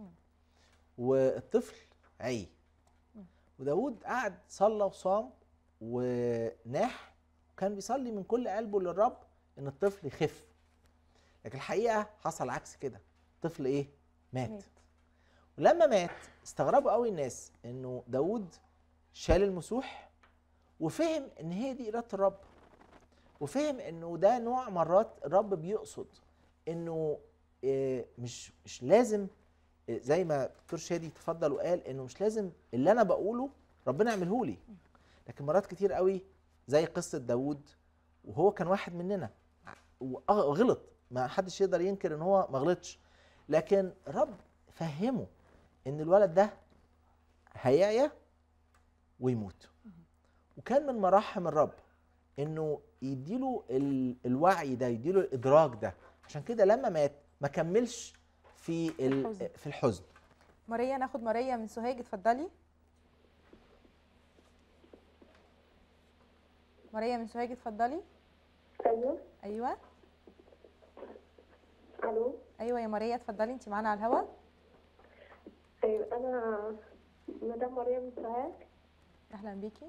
والطفل عي وداود قعد صلى وصام وناح وكان بيصلي من كل قلبه للرب ان الطفل يخف لكن الحقيقه حصل عكس كده الطفل ايه مات مات. ولما مات استغربوا قوي الناس انه داود شال المسوح وفهم ان هي دي اراده الرب وفهم انه ده نوع مرات الرب بيقصد انه آه، مش مش لازم آه، زي ما دكتور شادي تفضل وقال انه مش لازم اللي انا بقوله ربنا يعمله لي لكن مرات كتير قوي زي قصه داوود وهو كان واحد مننا وغلط ما حدش يقدر ينكر ان هو ما غلطش لكن الرب فهمه ان الولد ده هيعيا ويموت وكان من مراحم الرب انه يديله ال- الوعي ده يديله الادراك ده عشان كده لما مات ما كملش في ال- الحزن. في الحزن ماريا ناخد ماريا من سوهاج اتفضلي ماريا من سوهاج اتفضلي ايوه ايوه الو ايوه يا ماريا اتفضلي انت معانا على الهوا ايوه انا مدام مريم من سوهاج اهلا بيكي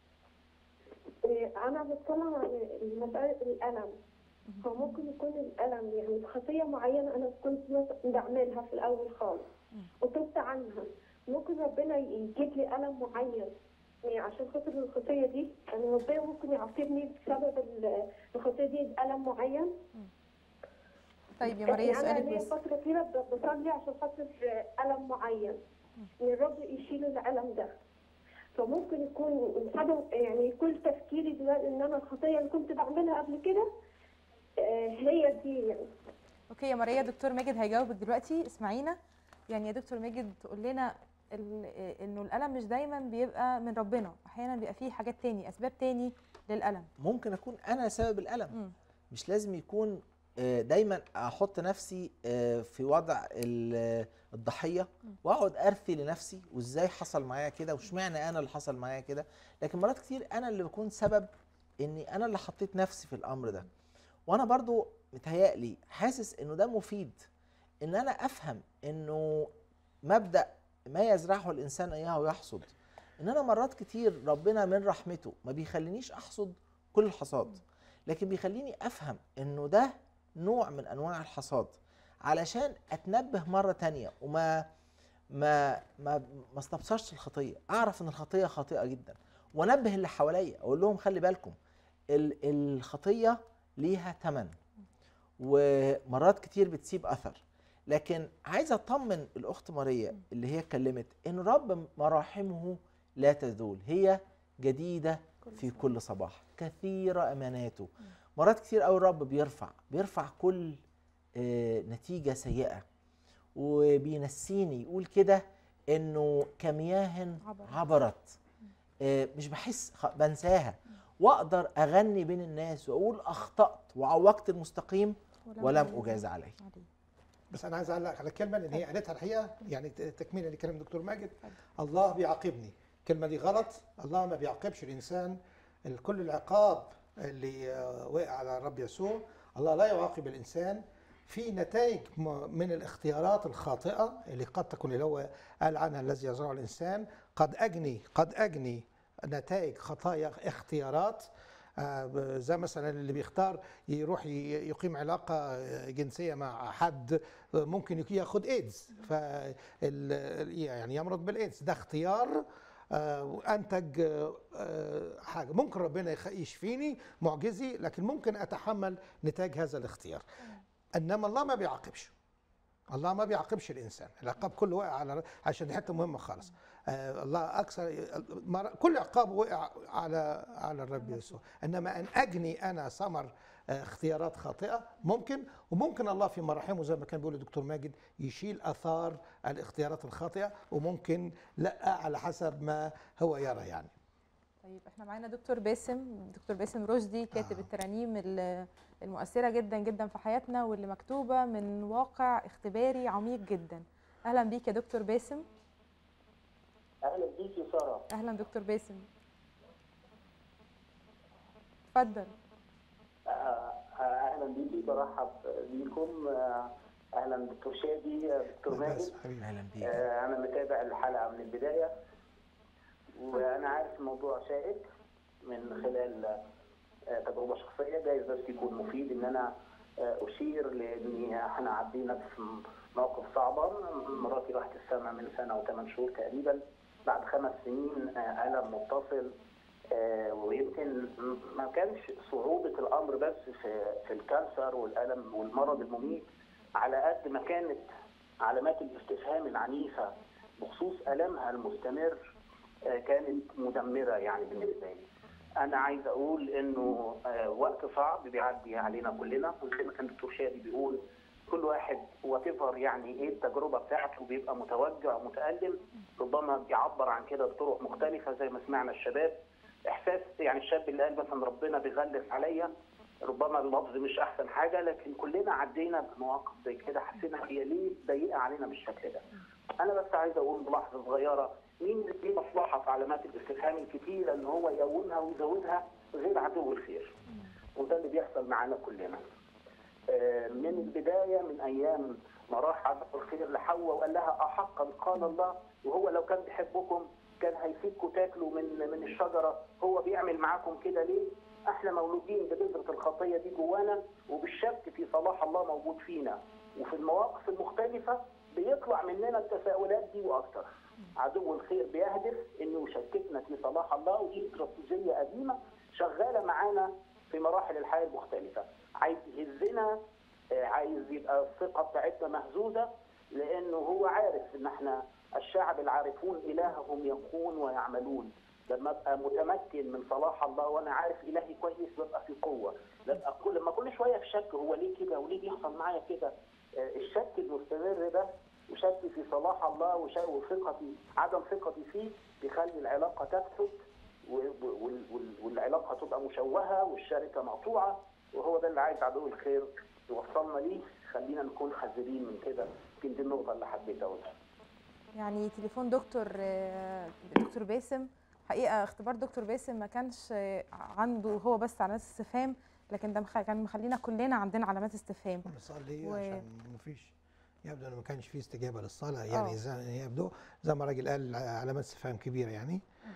إيه، انا بتكلم عن مساله الالم هو ممكن يكون الالم يعني خطيه معينه انا كنت مثلا بعملها في الاول خالص وتبت عنها ممكن ربنا يجيب لي الم معين يعني عشان خاطر الخطيه دي يعني ربنا ممكن يعاقبني بسبب ال- الخطيه دي بألم معين طيب يا ماريا يعني سؤالك انا ليا بس فتره طويله ب- بصلي عشان خاطر الم معين ان الرب يشيل الالم ده فممكن يكون سبب يعني يكون تفكيري دلوقتي ان انا الخطيه اللي كنت بعملها قبل كده آه، هي دي يعني اوكي يا ماريا دكتور ماجد هيجاوبك دلوقتي اسمعينا يعني يا دكتور ماجد تقول لنا ال- انه الالم مش دايما بيبقى من ربنا احيانا بيبقى فيه حاجات تاني اسباب تاني للالم ممكن اكون انا سبب الالم مش لازم يكون آه، دايما احط نفسي آه، في وضع ال- الضحيه واقعد ارثي لنفسي وازاي حصل معايا كده واشمعنى انا اللي حصل معايا كده لكن مرات كتير انا اللي بكون سبب اني انا اللي حطيت نفسي في الامر ده وانا برضو متهيألي حاسس انه ده مفيد ان انا افهم انه مبدا ما يزرعه الانسان اياه يحصد ان انا مرات كتير ربنا من رحمته ما بيخلينيش احصد كل الحصاد لكن بيخليني افهم انه ده نوع من انواع الحصاد علشان اتنبه مره تانية وما ما ما ما استبصرش الخطيه اعرف ان الخطيه خاطئه جدا وانبه اللي حواليا اقول لهم خلي بالكم ال- الخطيه ليها ثمن ومرات كتير بتسيب اثر لكن عايز اطمن الاخت ماريا اللي هي اتكلمت ان رب مراحمه لا تزول هي جديده في كل صباح كثيره اماناته مرات كتير قوي الرب بيرفع بيرفع كل آه، نتيجه سيئه وبينسيني يقول كده انه كمياه عبرت. عبرت آه، مش بحس خ- بنساها واقدر اغني بين الناس واقول اخطات وعوقت المستقيم ولم ولم أجاز اجاز عليه بس انا عايز اعلق على كلمه لان هي قالتها الحقيقه يعني ت- تكمله لكلام دكتور ماجد الله بيعاقبني الكلمه دي غلط الله ما بيعاقبش الانسان ال- كل العقاب اللي آه، وقع على الرب يسوع الله لا يعاقب الانسان في نتائج م- من الاختيارات الخاطئه اللي قد تكون اللي هو قال عنها الذي يزرع الانسان قد اجني قد اجني نتائج خطايا اختيارات آه، ب- زي مثلا اللي بيختار يروح ي- يقيم علاقة آه، جنسية مع حد آه، ممكن يك- ياخد ايدز ف يعني يمرض بالايدز ده اختيار آه، وانتج آه، آه، حاجه ممكن ربنا يخ- يشفيني معجزي لكن ممكن اتحمل نتاج هذا الاختيار انما الله ما بيعاقبش الله ما بيعاقبش الانسان العقاب كله وقع على عشان دي حته مهمه خالص آه الله اكثر مر- كل عقاب وقع على على الرب يسوع انما ان اجني انا ثمر آه، اختيارات خاطئه ممكن وممكن الله في مراحمه زي ما كان بيقول الدكتور ماجد يشيل اثار الاختيارات الخاطئه وممكن لا على حسب ما هو يرى يعني طيب احنا معانا دكتور باسم دكتور باسم رشدي كاتب الترانيم ال- المؤثره جدا جدا في حياتنا واللي مكتوبه من واقع اختباري عميق جدا اهلا بيك يا دكتور باسم اهلا بيك يا ساره اهلا دكتور باسم اتفضل آه، آه، اهلا بيكي برحب بيكم آه، اهلا دكتور شادي آه، دكتور ماجد اهلا بيك آه، انا متابع الحلقه من البدايه وانا عارف الموضوع شائك من خلال آه، تجربه شخصيه جايز بس يكون مفيد ان انا آه، اشير لاني احنا عدينا في موقف صعبه مراتي راحت السما من سنه وثمان شهور تقريبا بعد خمس سنين آه، الم متصل آه، ويمكن ما كانش صعوبة الأمر بس في في الكانسر والألم والمرض المميت على قد ما كانت علامات الاستفهام العنيفة بخصوص ألمها المستمر آه، كانت مدمرة يعني بالنسبة لي. أنا عايز أقول إنه آه، وقت صعب بيعدي علينا كلنا وزي ما كان الدكتور شادي بيقول كل واحد وات يعني ايه التجربه بتاعته بيبقى متوجع ومتالم ربما بيعبر عن كده بطرق مختلفه زي ما سمعنا الشباب احساس يعني الشاب اللي قال مثلا ربنا بيغلس عليا ربما اللفظ مش احسن حاجه لكن كلنا عدينا بمواقف زي كده حسينا هي ليه ضيقه علينا بالشكل ده. انا بس عايز اقول ملاحظه صغيره مين اللي ليه مصلحه في علامات الاستفهام الكتيره ان هو يقومها ويزودها غير عدو الخير. وده اللي بيحصل معانا كلنا. آه، من البدايه من ايام ما راح عدو الخير لحواء وقال لها احقا قال الله وهو لو كان بيحبكم كان هيسيبكم تاكلوا من من الشجره هو بيعمل معاكم كده ليه؟ احنا مولودين ببذره الخطيه دي جوانا وبالشك في صلاح الله موجود فينا وفي المواقف المختلفه بيطلع مننا التساؤلات دي واكتر. عدو الخير بيهدف انه يشككنا في صلاح الله ودي استراتيجيه قديمه شغاله معانا في مراحل الحياه المختلفه. عايز يهزنا آه، عايز يبقى الثقه بتاعتنا مهزوزه لانه هو عارف ان احنا الشعب العارفون الههم يقون ويعملون لما ابقى متمكن من صلاح الله وانا عارف الهي كويس ببقى في قوه ببقى كل لما كل شويه في شك هو ليه كده وليه بيحصل معايا كده آه، الشك المستمر ده وشك في صلاح الله وش- وثقتي عدم ثقتي فيه بيخلي العلاقه تفسد و- وال- وال- والعلاقه تبقى مشوهه والشركه مقطوعه وهو ده اللي عايز عدو الخير يوصلنا ليه خلينا نكون حذرين من كده يمكن دي النقطه اللي حبيت اقولها يعني تليفون دكتور آه، دكتور باسم حقيقه اختبار دكتور باسم ما كانش آه، عنده هو بس علامات استفهام لكن ده مخ- كان مخلينا كلنا عندنا علامات استفهام نصلي و- عشان مفيش يبدو انه ما كانش فيه استجابه للصلاه يعني آه. زي يبدو زي ما الراجل قال علامات استفهام كبيره يعني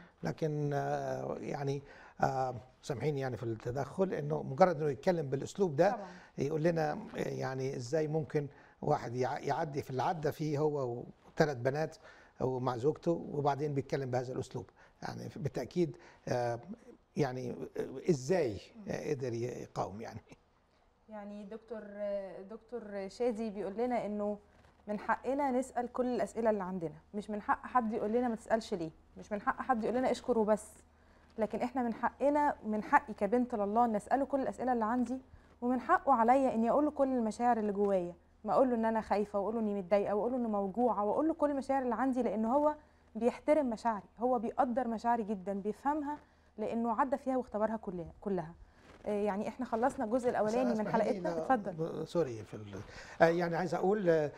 لكن آه، يعني آه، سامحيني يعني في التدخل انه مجرد انه يتكلم بالاسلوب ده طبعاً. يقول لنا آه، يعني ازاي ممكن واحد يع- يعدي في اللي عدى فيه هو وثلاث بنات ومع زوجته وبعدين بيتكلم بهذا الاسلوب يعني بالتاكيد آه، يعني آه، ازاي آه، قدر يقاوم يعني يعني دكتور دكتور شادي بيقول لنا انه من حقنا نسال كل الاسئله اللي عندنا مش من حق حد يقول لنا ما تسالش ليه مش من حق حد يقول لنا اشكر وبس لكن احنا من حقنا من حقي كبنت لله ان اساله كل الاسئله اللي عندي ومن حقه عليا اني اقول له كل المشاعر اللي جوايا ما اقول له ان انا خايفه واقول له اني متضايقه واقول له اني موجوعه واقول له كل المشاعر اللي عندي لان هو بيحترم مشاعري هو بيقدر مشاعري جدا بيفهمها لانه عدى فيها واختبرها كلها كلها آه، يعني احنا خلصنا الجزء الاولاني من اسمحي لي حلقتنا لا- اتفضل ب- سوري في ال... آه، يعني عايز اقول آه،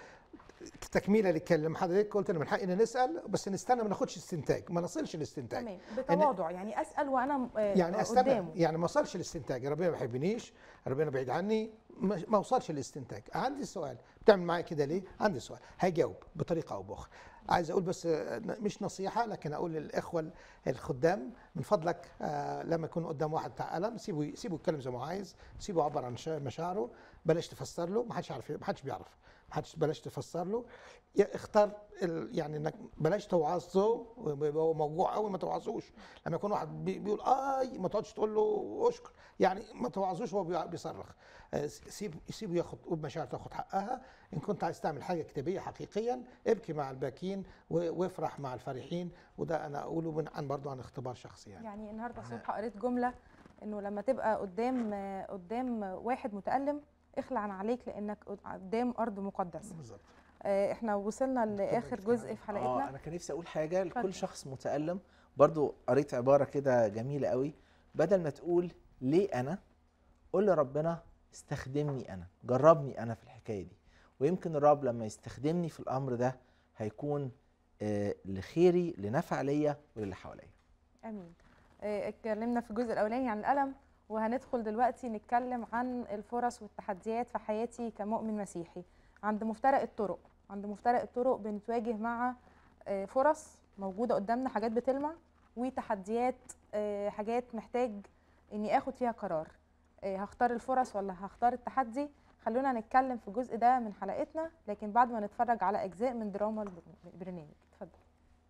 تكميله للكلام حضرتك قلت ان من حقنا نسال بس نستنى ما ناخدش استنتاج ما نصلش الاستنتاج تمام بتواضع يعني اسال وانا آه، يعني استنى قدامه يعني ما اوصلش الاستنتاج ربنا ما بيحبنيش ربنا بعيد عني ما ما اوصلش الاستنتاج عندي سؤال بتعمل معايا كده ليه عندي سؤال هجاوب بطريقه او باخرى عايز اقول بس آه، مش نصيحه لكن اقول للاخوه الخدام من فضلك آه، لما يكون قدام واحد بتاع قلم سيبه سيبه يتكلم زي ما هو عايز سيبه يعبر عن شا- مشاعره بلاش تفسر له ما حدش يعرف ما حدش بيعرف ما حدش بلاش تفسر له يا اختار ال- يعني انك بلاش توعظه ويبقى هو موجوع قوي ما توعظوش لما يكون واحد بي- بيقول اي ما تقعدش تقول له اشكر يعني ما توعظوش وهو بي- بيصرخ آه، سيب سيبه ياخد مشاعر تاخد حقها ان كنت عايز تعمل حاجه كتابيه حقيقيا ابكي مع الباكين و- وافرح مع الفرحين وده انا اقوله من عن برضه عن اختبار شخصي يعني يعني النهارده الصبح قريت جمله انه لما تبقى قدام آه، قدام واحد متالم اخلع عن عليك لانك قدام ارض مقدسه بالظبط آه، احنا وصلنا لاخر جزء في اه حلقتنا انا كان نفسي اقول حاجه اتفضل. لكل شخص متالم برضو قريت عباره كده جميله قوي بدل ما تقول ليه انا قول لربنا استخدمني انا جربني انا في الحكايه دي ويمكن الرب لما يستخدمني في الامر ده هيكون آه لخيري لنفع ليا وللي حواليا امين آه، اتكلمنا في الجزء الاولاني عن الالم وهندخل دلوقتي نتكلم عن الفرص والتحديات في حياتي كمؤمن مسيحي عند مفترق الطرق عند مفترق الطرق بنتواجه مع آه، فرص موجوده قدامنا حاجات بتلمع وتحديات آه، حاجات محتاج اني اخد فيها قرار آه، هختار الفرص ولا هختار التحدي خلونا نتكلم في الجزء ده من حلقتنا لكن بعد ما نتفرج على اجزاء من دراما البرنامج اتفضل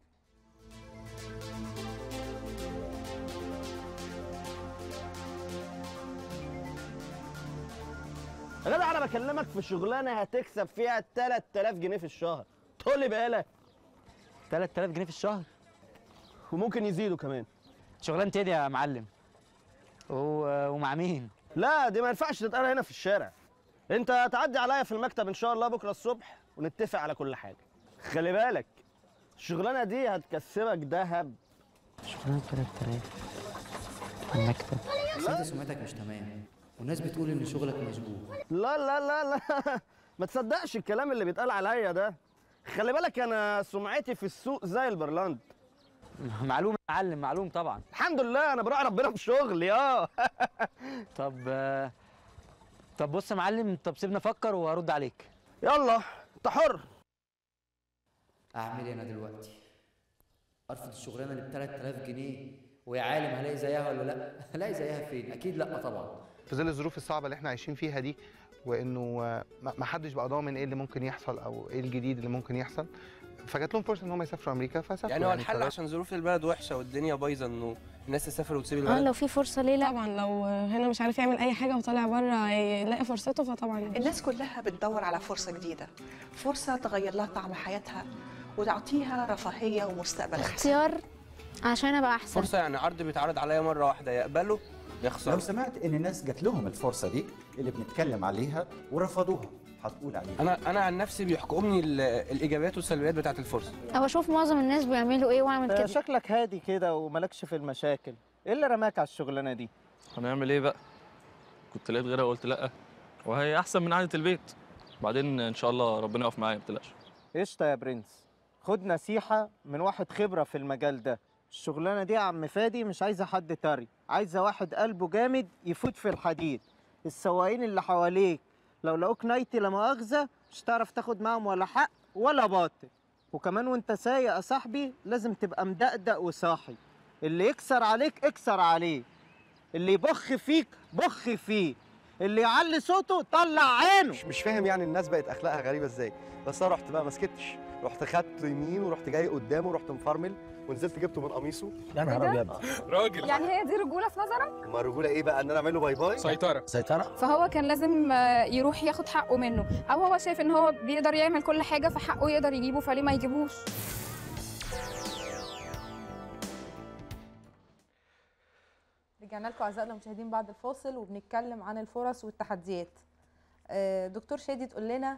يا جدع انا بكلمك في شغلانه هتكسب فيها 3000 جنيه في الشهر تقول لي بالك 3000 جنيه في الشهر وممكن يزيدوا كمان شغلانه ايه دي يا معلم و- ومع مين لا دي ما ينفعش تتقال هنا في الشارع انت هتعدي عليا في المكتب ان شاء الله بكره الصبح ونتفق على كل حاجه خلي بالك الشغلانه دي هتكسبك ذهب شغلانه 3000 المكتب بس انت سمعتك مش تمام والناس بتقول ان شغلك مشبوه لا لا لا لا ما تصدقش الكلام اللي بيتقال عليا ده خلي بالك انا سمعتي في السوق زي البرلاند معلوم يا معلم معلوم طبعا الحمد لله انا براعي ربنا في شغلي اه طب آه، طب بص يا معلم طب سيبني افكر وهرد عليك يلا انت حر اعمل ايه انا دلوقتي ارفض الشغلانه اللي ب 3000 جنيه ويا عالم هلاقي زيها ولا لا هلاقي زيها فين اكيد لا طبعا في ظل الظروف الصعبه اللي احنا عايشين فيها دي وانه آه، ما ما حدش بقى ضامن ايه اللي ممكن يحصل او ايه الجديد اللي ممكن يحصل فجات لهم فرصه ان هم يسافروا امريكا فسافروا يعني هو الحل قرروا. عشان ظروف البلد وحشه والدنيا بايظه انه الناس تسافر وتسيب اه البلد لو في فرصه ليه لا طبعا لو هنا مش عارف يعمل اي حاجه وطالع بره يلاقي فرصته فطبعا الناس كلها بتدور على فرصة جديدة فرصة تغير لها طعم حياتها وتعطيها رفاهية ومستقبل أحسن اختيار عشان ابقى احسن فرصه يعني عرض بيتعرض عليا مره واحده يقبله يخسر لو سمعت ان الناس جات لهم الفرصه دي اللي بنتكلم عليها ورفضوها هتقول عليها انا انا عن نفسي بيحكمني ال- الايجابيات والسلبيات بتاعه الفرصه او اشوف معظم الناس بيعملوا ايه واعمل كده شكلك هادي كده ومالكش في المشاكل ايه اللي رماك على الشغلانه دي هنعمل ايه بقى كنت لقيت غيرها وقلت لا وهي احسن من قعده البيت بعدين ان شاء الله ربنا يقف معايا ما تقلقش قشطه يا برنس خد نصيحه من واحد خبره في المجال ده الشغلانه دي يا عم فادي مش عايزه حد طري عايزه واحد قلبه جامد يفوت في الحديد السواقين اللي حواليك لو لقوك نايتي لا مؤاخذه مش هتعرف تاخد معاهم ولا حق ولا باطل وكمان وانت سايق يا صاحبي لازم تبقى مدقدق وصاحي اللي يكسر عليك اكسر عليه اللي يبخ فيك بخ فيه اللي يعلي صوته طلع عينه مش, مش فاهم يعني الناس بقت اخلاقها غريبه ازاي بس انا رحت بقى ما سكتش رحت خدت يمين ورحت جاي قدامه ورحت مفرمل ونزلت جبته من قميصه يا نهار أبيض. راجل يعني هي دي رجوله في نظرك ما الرجوله ايه بقى ان انا اعمل له باي باي سيطره سيطره فهو كان لازم آه، يروح ياخد حقه منه او هو شايف ان هو بيقدر يعمل كل حاجه فحقه يقدر يجيبه فليه ما يجيبوش رجعنا لكم اعزائنا المشاهدين بعد الفاصل وبنتكلم عن الفرص والتحديات آه، دكتور شادي تقول لنا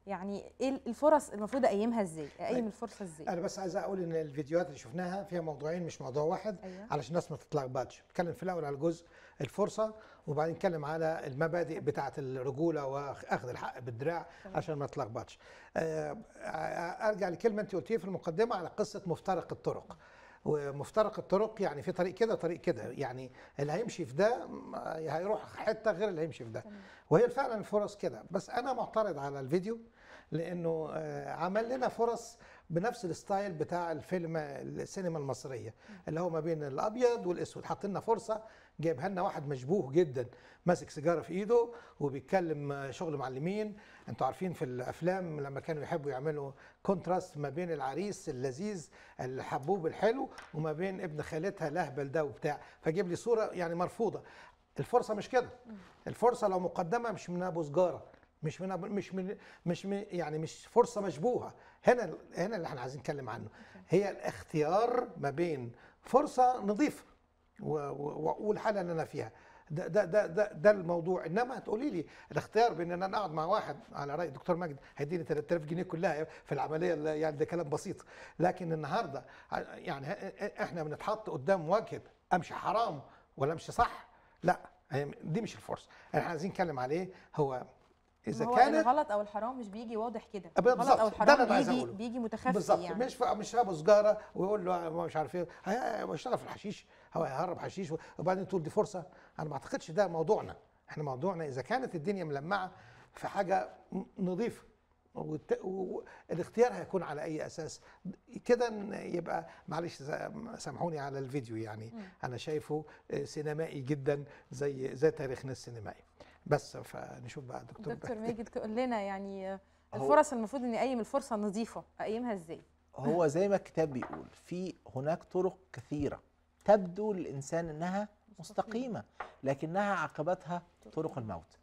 يعني ايه الفرص المفروض اقيمها ازاي اقيم طيب. الفرصه ازاي انا بس عايز اقول ان الفيديوهات اللي شفناها فيها موضوعين مش موضوع واحد أيوة. علشان الناس ما تتلخبطش نتكلم في الاول على جزء الفرصه وبعدين نتكلم على المبادئ بتاعه الرجوله واخذ الحق بالدراع تمام. عشان ما تتلخبطش آه، آه، ارجع لكلمه انت قلتيها في المقدمه على قصه مفترق الطرق ومفترق الطرق يعني في طريق كده وطريق كده يعني اللي هيمشي في ده م- هيروح حته غير اللي هيمشي في ده وهي فعلا الفرص كده بس انا معترض على الفيديو لانه آه، عمل لنا فرص بنفس الستايل بتاع الفيلم السينما المصريه اللي هو ما بين الابيض والاسود حاط لنا فرصه جايبها لنا واحد مشبوه جدا ماسك سيجاره في ايده وبيتكلم آه، شغل معلمين انتوا عارفين في الافلام لما كانوا يحبوا يعملوا كونتراست ما بين العريس اللذيذ الحبوب الحلو وما بين ابن خالتها الاهبل ده وبتاع فجيب لي صوره يعني مرفوضه الفرصه مش كده الفرصه لو مقدمه مش من ابو سجاره مش من أبو مش من مش من يعني مش فرصه مشبوهه هنا هنا اللي احنا عايزين نتكلم عنه هي الاختيار ما بين فرصه نظيفه و- و- والحاله اللي انا فيها ده ده ده ده, ده الموضوع انما هتقولي لي الاختيار بين ان انا اقعد مع واحد على راي الدكتور ماجد هيديني 3000 جنيه كلها في العمليه اللي- يعني ده كلام بسيط لكن النهارده يعني ه- احنا بنتحط قدام واجهه امشي حرام ولا امشي صح لا هي دي مش الفرصه احنا عايزين نتكلم عليه هو اذا هو كانت الغلط او الحرام مش بيجي واضح كده بالظبط. الغلط او ده اللي الحرام أنا عايز بيجي أقوله. بيجي متخفي بالظبط يعني مش مش ابو سجاره ويقول له ما مش عارف ايه هي- هو يشتغل في الحشيش هو هيهرب حشيش وبعدين تقول دي فرصه انا ما اعتقدش ده موضوعنا احنا موضوعنا اذا كانت الدنيا ملمعه في حاجه م- نظيفه والت- و- والاختيار هيكون على اي اساس كده ن- يبقى معلش ز- سامحوني على الفيديو يعني مم. انا شايفه آه، سينمائي جدا زي زي تاريخنا السينمائي بس فنشوف بقى دكتور دكتور ماجد تقول لنا يعني هو- الفرص المفروض اني اقيم الفرصه نظيفه اقيمها ازاي هو زي ما الكتاب بيقول في هناك طرق كثيرة تبدو للإنسان إنها مستقيمة لكنها عاقبتها طرق الموت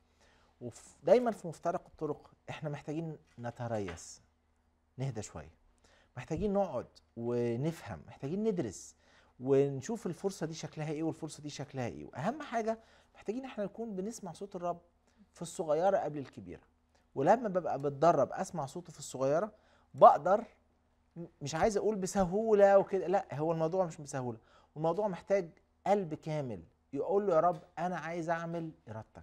ودايما في مفترق الطرق احنا محتاجين نتريث نهدى شوية محتاجين نقعد ونفهم محتاجين ندرس ونشوف الفرصة دي شكلها ايه والفرصة دي شكلها ايه واهم حاجة محتاجين احنا نكون بنسمع صوت الرب في الصغيرة قبل الكبيرة ولما ببقى بتدرب اسمع صوته في الصغيرة بقدر م- مش عايز اقول بسهوله وكده لا هو الموضوع مش بسهوله الموضوع محتاج قلب كامل يقول له يا رب انا عايز اعمل ارادتك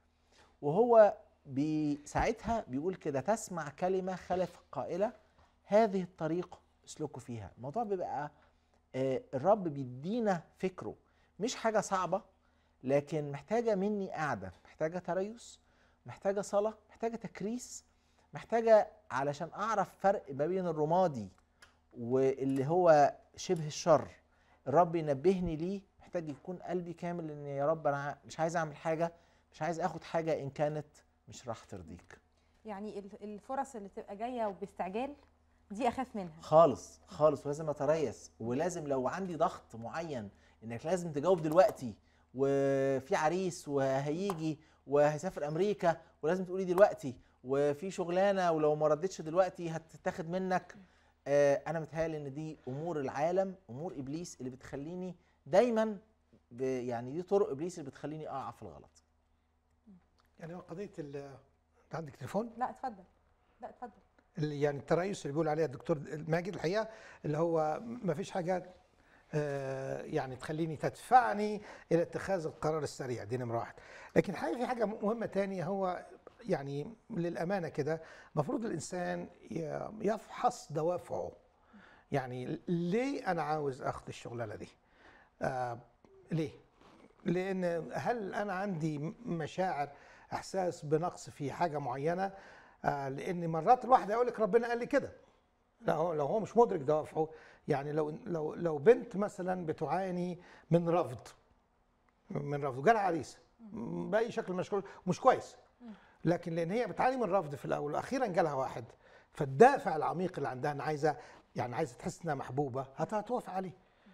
وهو بي ساعتها بيقول كده تسمع كلمه خلف قائله هذه الطريق اسلكوا فيها الموضوع بيبقى آه، الرب بيدينا فكره مش حاجه صعبه لكن محتاجه مني قاعده محتاجه تريث محتاجه صلاه محتاجه تكريس محتاجه علشان اعرف فرق ما بين الرمادي واللي هو شبه الشر الرب ينبهني ليه محتاج يكون قلبي كامل ان يا رب انا ع- مش عايز اعمل حاجه مش عايز اخد حاجه ان كانت مش راح ترضيك يعني ال- الفرص اللي تبقى جايه وباستعجال دي اخاف منها خالص خالص ولازم اتريث ولازم لو عندي ضغط معين انك لازم تجاوب دلوقتي وفي عريس وهيجي وهيسافر امريكا ولازم تقولي دلوقتي وفي شغلانه ولو ما ردتش دلوقتي هتتاخد منك آه انا متهيألي ان دي امور العالم امور ابليس اللي بتخليني دايما ب يعني دي طرق ابليس اللي بتخليني اقع في الغلط يعني هو قضيه ال- انت عندك تليفون؟ لا اتفضل لا اتفضل اللي يعني التريث اللي بيقول عليها الدكتور ماجد الحقيقه اللي هو ما فيش حاجه آه، يعني تخليني تدفعني الى اتخاذ القرار السريع دي نمره واحد لكن الحقيقه في حاجه مهمه تانية هو يعني للامانه كده المفروض الانسان ي- يفحص دوافعه يعني ليه انا عاوز اخد الشغلانه دي آه ليه لان هل انا عندي مشاعر احساس بنقص في حاجه معينه آه لان مرات الواحد يقول لك ربنا قال لي كده لا هو لو هو مش مدرك دوافعه يعني لو لو لو بنت مثلا بتعاني من رفض من رفض وجالها عريس باي شكل مش كويس- مش كويس لكن لان هي بتعاني من رفض في الاول واخيرا جالها واحد فالدافع العميق اللي عندها انها عايزه يعني عايزه تحس انها محبوبه هت- هتوافق عليه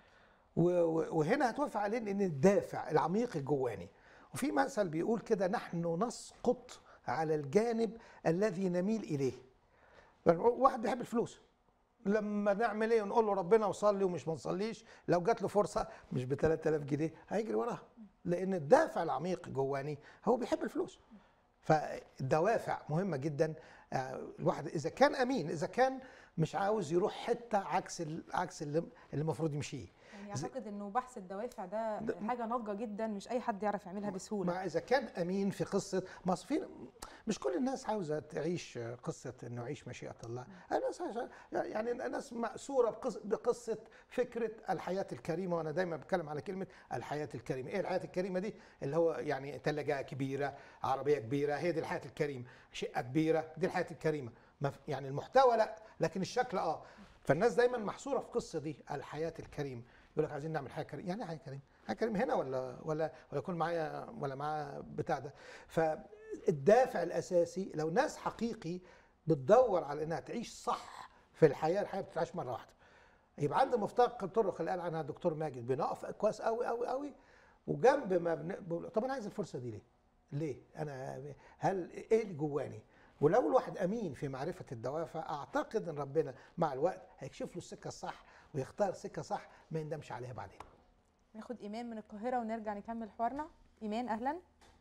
و- و- وهنا هتوافق عليه لان الدافع العميق الجواني وفي مثل بيقول كده نحن نسقط على الجانب الذي نميل اليه يعني واحد بيحب الفلوس لما نعمل ايه ونقول له ربنا وصلي ومش ما نصليش لو جات له فرصه مش ب 3000 جنيه هيجري وراها لان الدافع العميق جواني هو بيحب الفلوس فالدوافع مهمه جدا آه، الواحد اذا كان امين اذا كان مش عاوز يروح حته عكس ال- عكس اللي اللي المفروض يمشيه يعني إذا- اعتقد انه بحث الدوافع ده ده- حاجه ناضجه جدا مش اي حد يعرف يعملها بسهوله مع اذا كان امين في قصه ما أصل في مش كل الناس عاوزه تعيش قصه انه يعيش مشيئه الله الناس عايشة- يعني الناس مأسوره بقص- بقصه فكره الحياه الكريمه وانا دايما بتكلم على كلمه الحياه الكريمه ايه الحياه الكريمه دي اللي هو يعني ثلاجه كبيره عربيه كبيره هي دي الحياه الكريمه شقه كبيره دي الحياه الكريمه ما في- يعني المحتوى لا لكن الشكل اه فالناس دايما محصوره في قصه دي الحياه الكريمه يقول لك عايزين نعمل حياه كريمه يعني ايه حياه كريمه حياه كريمه هنا ولا ولا ولا يكون معايا ولا معاه بتاع ده فالدافع الاساسي لو ناس حقيقي بتدور على انها تعيش صح في الحياه الحياه بتتعاش مره واحده يبقى عند مفترق الطرق اللي قال عنها الدكتور ماجد بنقف كويس قوي قوي قوي وجنب ما بن... بقول- طب انا عايز الفرصه دي ليه؟ ليه؟ انا هل ايه اللي جواني؟ ولو الواحد امين في معرفه الدوافع اعتقد ان ربنا مع الوقت هيكشف له السكه الصح ويختار سكه صح ما يندمش عليها بعدين. ناخد ايمان من القاهره ونرجع نكمل حوارنا ايمان اهلا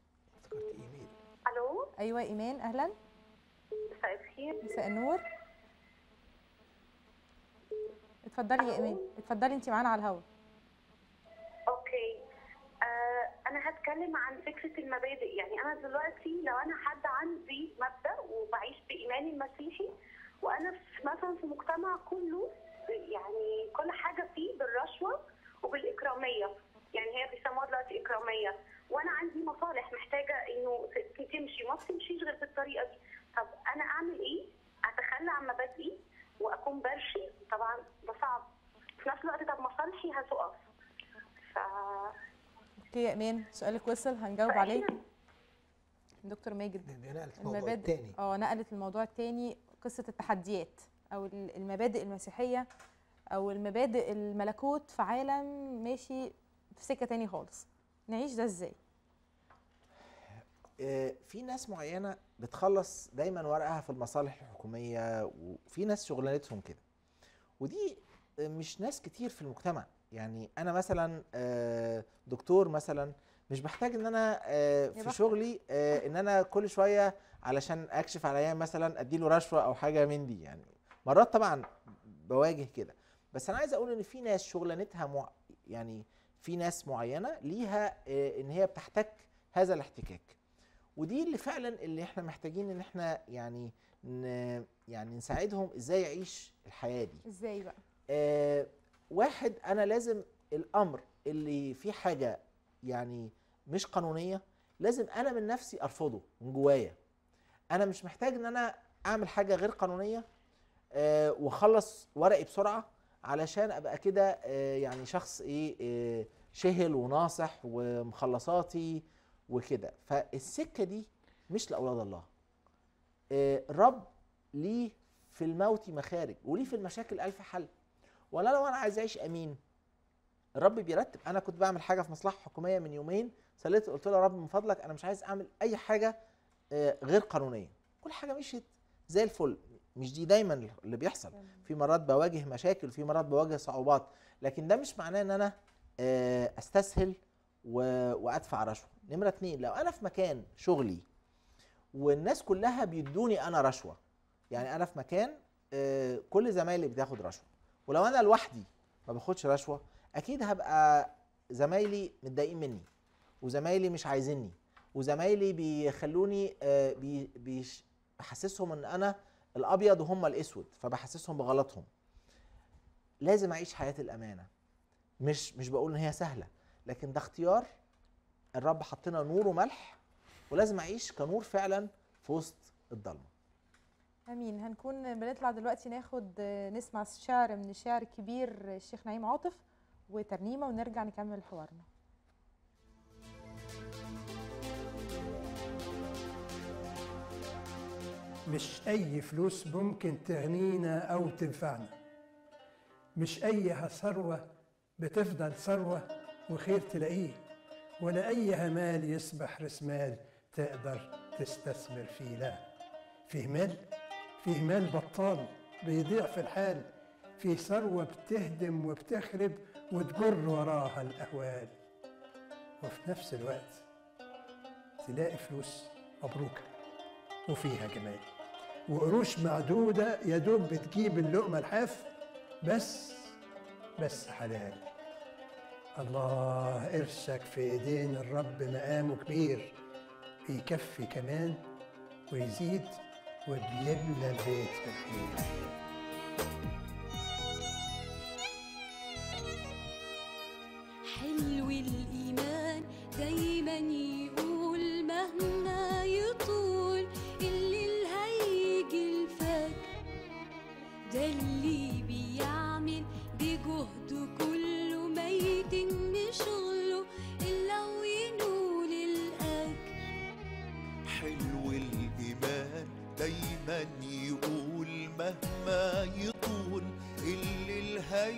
الو ايوه ايمان اهلا مساء الخير مساء النور اتفضلي يا ايمان اتفضلي انت معانا على الهوا اوكي آه انا هتكلم عن فكره المبادئ يعني انا دلوقتي لو انا حد عندي مبدا وبعيش بايماني المسيحي وانا في مثلا في مجتمع كله يعني كل حاجه فيه بالرشوه وبالاكراميه يعني هي بيسموها دلوقتي اكراميه وانا عندي مصالح محتاجه انه ت- تمشي ما بتمشيش غير بالطريقه دي طب انا اعمل ايه؟ اتخلى عن مبادئي واكون برشي طبعا ده صعب في نفس الوقت طب مصالحي هتقف ف اوكي يا ايمان سؤالك وصل هنجاوب عليه دكتور ماجد دي نقلت الموضوع التاني. اه نقلت الموضوع التاني قصه التحديات او ال- المبادئ المسيحيه او المبادئ الملكوت في عالم ماشي في سكه تاني خالص نعيش ده ازاي آه، في ناس معينه بتخلص دايما ورقها في المصالح الحكوميه وفي ناس شغلانتهم كده ودي آه، مش ناس كتير في المجتمع يعني انا مثلا آه، دكتور مثلا مش بحتاج ان انا آه، يا في بختك. شغلي آه، ان انا كل شويه علشان اكشف على عيان مثلا اديله رشوه او حاجه من دي يعني مرات طبعا بواجه كده بس انا عايز اقول ان في ناس شغلانتها مع يعني في ناس معينه ليها آه، ان هي بتحتك هذا الاحتكاك ودي اللي فعلا اللي احنا محتاجين ان احنا يعني ن يعني نساعدهم ازاي يعيش الحياه دي ازاي بقى آه واحد انا لازم الامر اللي فيه حاجه يعني مش قانونيه لازم انا من نفسي ارفضه من جوايا انا مش محتاج ان انا اعمل حاجه غير قانونيه آه واخلص ورقي بسرعه علشان ابقى كده آه يعني شخص ايه آه شهل وناصح ومخلصاتي وكده فالسكه دي مش لاولاد الله آه الرب ليه في الموت مخارج وليه في المشاكل الف حل ولا لو انا عايز اعيش امين الرب بيرتب انا كنت بعمل حاجه في مصلحه حكوميه من يومين صليت قلت له يا رب من فضلك انا مش عايز اعمل اي حاجه آه، غير قانونيه كل حاجه مشيت زي الفل مش دي دايما اللي بيحصل في مرات بواجه مشاكل في مرات بواجه صعوبات لكن ده مش معناه ان انا آه، استسهل و- وادفع رشوه نمره اتنين لو انا في مكان شغلي والناس كلها بيدوني انا رشوه يعني انا في مكان آه، كل زمايلي بتاخد رشوه ولو انا لوحدي ما باخدش رشوه اكيد هبقى زمايلي متضايقين مني وزمايلي مش عايزيني وزمايلي بيخلوني آه، بي بيش- بحسسهم ان انا الابيض وهم الاسود فبحسسهم بغلطهم لازم اعيش حياه الامانه مش مش بقول ان هي سهله لكن ده اختيار الرب حطنا نور وملح ولازم اعيش كنور فعلا في وسط الضلمه امين هنكون بنطلع دلوقتي ناخد آه، نسمع شعر من الشاعر الكبير الشيخ نعيم عاطف وترنيمه ونرجع نكمل حوارنا مش أي فلوس ممكن تغنينا أو تنفعنا مش أي ثروة بتفضل ثروة وخير تلاقيه ولا أي همال يصبح رسمال تقدر تستثمر فيه لا فيه مال فيه مال بطال بيضيع في الحال فيه ثروة بتهدم وبتخرب وتجر وراها الأهوال وفي نفس الوقت تلاقي فلوس مبروكة وفيها جمال وقروش معدودة يا دوب بتجيب اللقمة الحاف بس بس حلال الله قرشك في ايدين الرب مقامه كبير بيكفي كمان ويزيد وبيملى البيت بالخير حلو الإيمان دايما يقول مهما يطول الليل هيجي الفجر ده اللي بيعمل بجهده كله ما يتم شغله إلا وينول الأجر حلو الإيمان دايما يقول مهما يطول الليل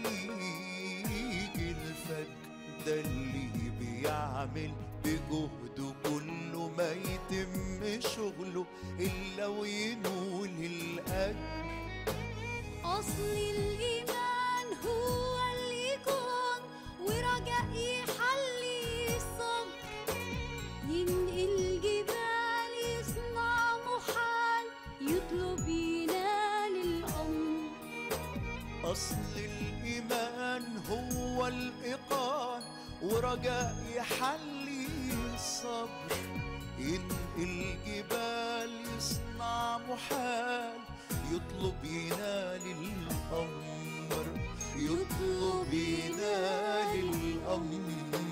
هيجي الفجر ده اللي بيعمل بجهده كله ما يتم شغله إلا وينول الأجر أصل الإيمان هو اللي يكون ورجاء يحلي الصبر ينقل جبال يصنع محال يطلب ينال الأمر أصل الإيمان هو الإيقان ورجاء يحلي الصبر ينقل جبال يصنع محال يطلب ينال الأمر يطلب ينال الأمر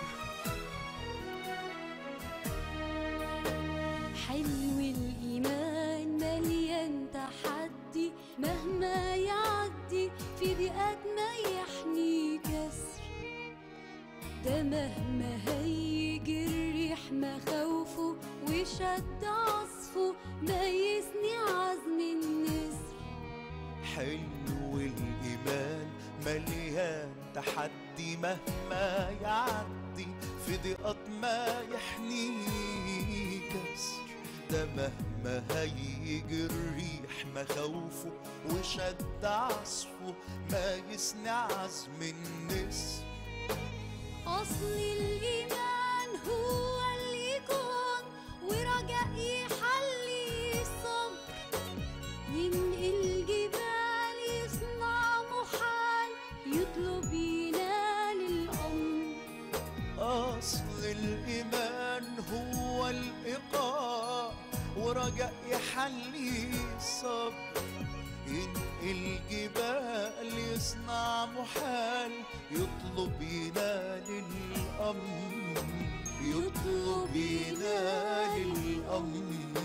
حلو الإيمان مليان تحدي مهما يعدي في دقات ما يحني كسر ده مهما هيجي الريح مخاوفه وشد عصفه ما يسني عزم النسر حلو الإيمان مليان تحدي مهما يعدي في ضيقات ما يحنيه كسر ده مهما هيجي الريح مخاوفه وشد عصفه ما يسني عزم النسر أصل الإيمان هو اللي يكون ورجاء يحلي الصبر ينقل جبال يصنع محال يطلب ينال الأمر أصل الإيمان هو الإيقاع ورجاء يحلي الصبر ينقل جبال يصنع محال يطلب ينال الأمر يطلب ينال الأمر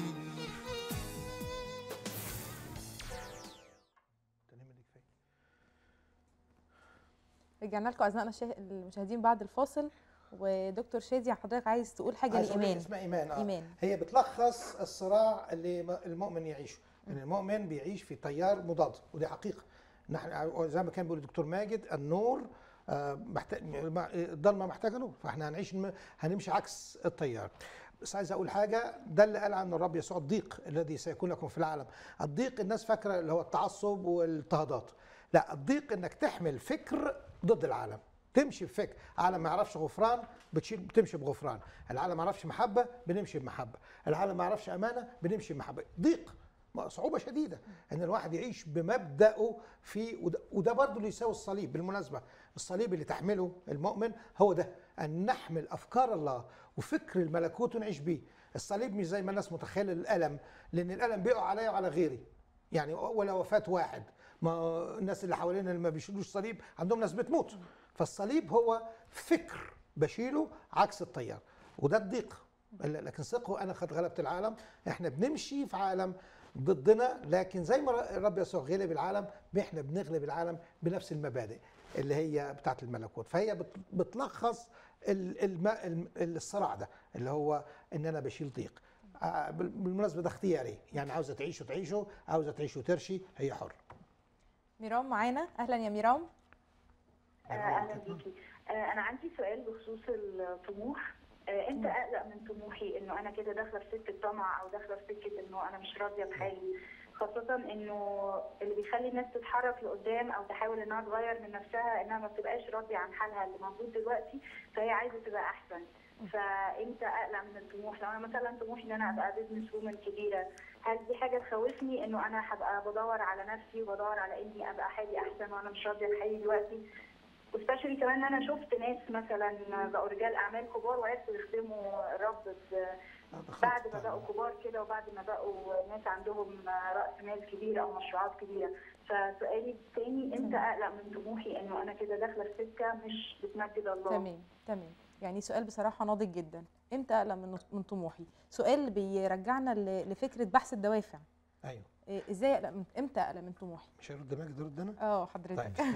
رجعنا لكم اعزائنا الشاه- المشاهدين بعد الفاصل ودكتور شادي حضرتك عايز تقول حاجه عايز أقول لايمان اسمها ايمان آه. ايمان هي بتلخص الصراع اللي م- المؤمن يعيشه ان المؤمن بيعيش في تيار مضاد ودي حقيقه نحن زي ما كان بيقول الدكتور ماجد النور آه، محتاج الضلمه محتاجه نور فاحنا هنعيش هنمشي عكس التيار بس عايز اقول حاجه ده اللي قال عنه الرب يسوع الضيق الذي سيكون لكم في العالم الضيق الناس فاكره اللي هو التعصب والاضطهادات لا الضيق انك تحمل فكر ضد العالم تمشي بفكر عالم ما يعرفش غفران بتشيل بتمشي بغفران العالم ما يعرفش محبه بنمشي بمحبه العالم ما يعرفش امانه بنمشي بمحبه ضيق صعوبة شديدة ان الواحد يعيش بمبدأه في وده, وده برضه اللي يساوي الصليب بالمناسبة الصليب اللي تحمله المؤمن هو ده ان نحمل افكار الله وفكر الملكوت ونعيش بيه الصليب مش زي ما الناس متخيله الالم لان الالم بيقع عليا وعلى غيري يعني ولا وفاة واحد ما الناس اللي حوالينا اللي ما بيشيلوش صليب عندهم ناس بتموت فالصليب هو فكر بشيله عكس التيار وده الضيق لكن ثقوا انا قد غلبت العالم احنا بنمشي في عالم ضدنا لكن زي ما الرب يسوع غلب العالم احنا بنغلب العالم بنفس المبادئ اللي هي بتاعت الملكوت فهي بت- بتلخص ال- الم- ال- الصراع ده اللي هو ان انا بشيل ضيق آه، بال- بالمناسبه ده اختياري يعني عاوزه تعيشوا تعيشوا عاوزه تعيشوا ترشي هي حر ميرام معانا اهلا يا ميرام آه، اهلا بيكي آه، انا عندي سؤال بخصوص الطموح آه، امتى اقلق من طموحي انه انا كده داخله في سكه طمع او داخله في سكه انه انا مش راضيه بحالي خاصة انه اللي بيخلي الناس تتحرك لقدام او تحاول انها تغير من نفسها انها ما بتبقاش راضية عن حالها اللي موجود دلوقتي فهي عايزة تبقى احسن فامتى اقلق من الطموح لو انا مثلا طموحي ان انا ابقى بزنس وومن كبيره هل دي حاجه تخوفني انه انا هبقى بدور على نفسي وبدور على اني ابقى حالي احسن وانا مش راضيه بحالي دلوقتي وسبيشالي كمان ان انا شفت ناس مثلا بقوا رجال اعمال كبار وعرفوا يخدموا الرب ب- بعد ما بقوا كبار كده وبعد ما بقوا ناس عندهم راس مال كبير او مشروعات كبيره فسؤالي الثاني امتى اقلق من طموحي انه انا كده داخله في سكه مش بتمجد الله تمام تمام يعني سؤال بصراحه ناضج جدا امتى اقلق من من طموحي سؤال بيرجعنا ل- لفكره بحث الدوافع ايوه إيه، ازاي اقلق من امتى اقلق من طموحي مش هيرد ماجد يرد انا اه حضرتك طيب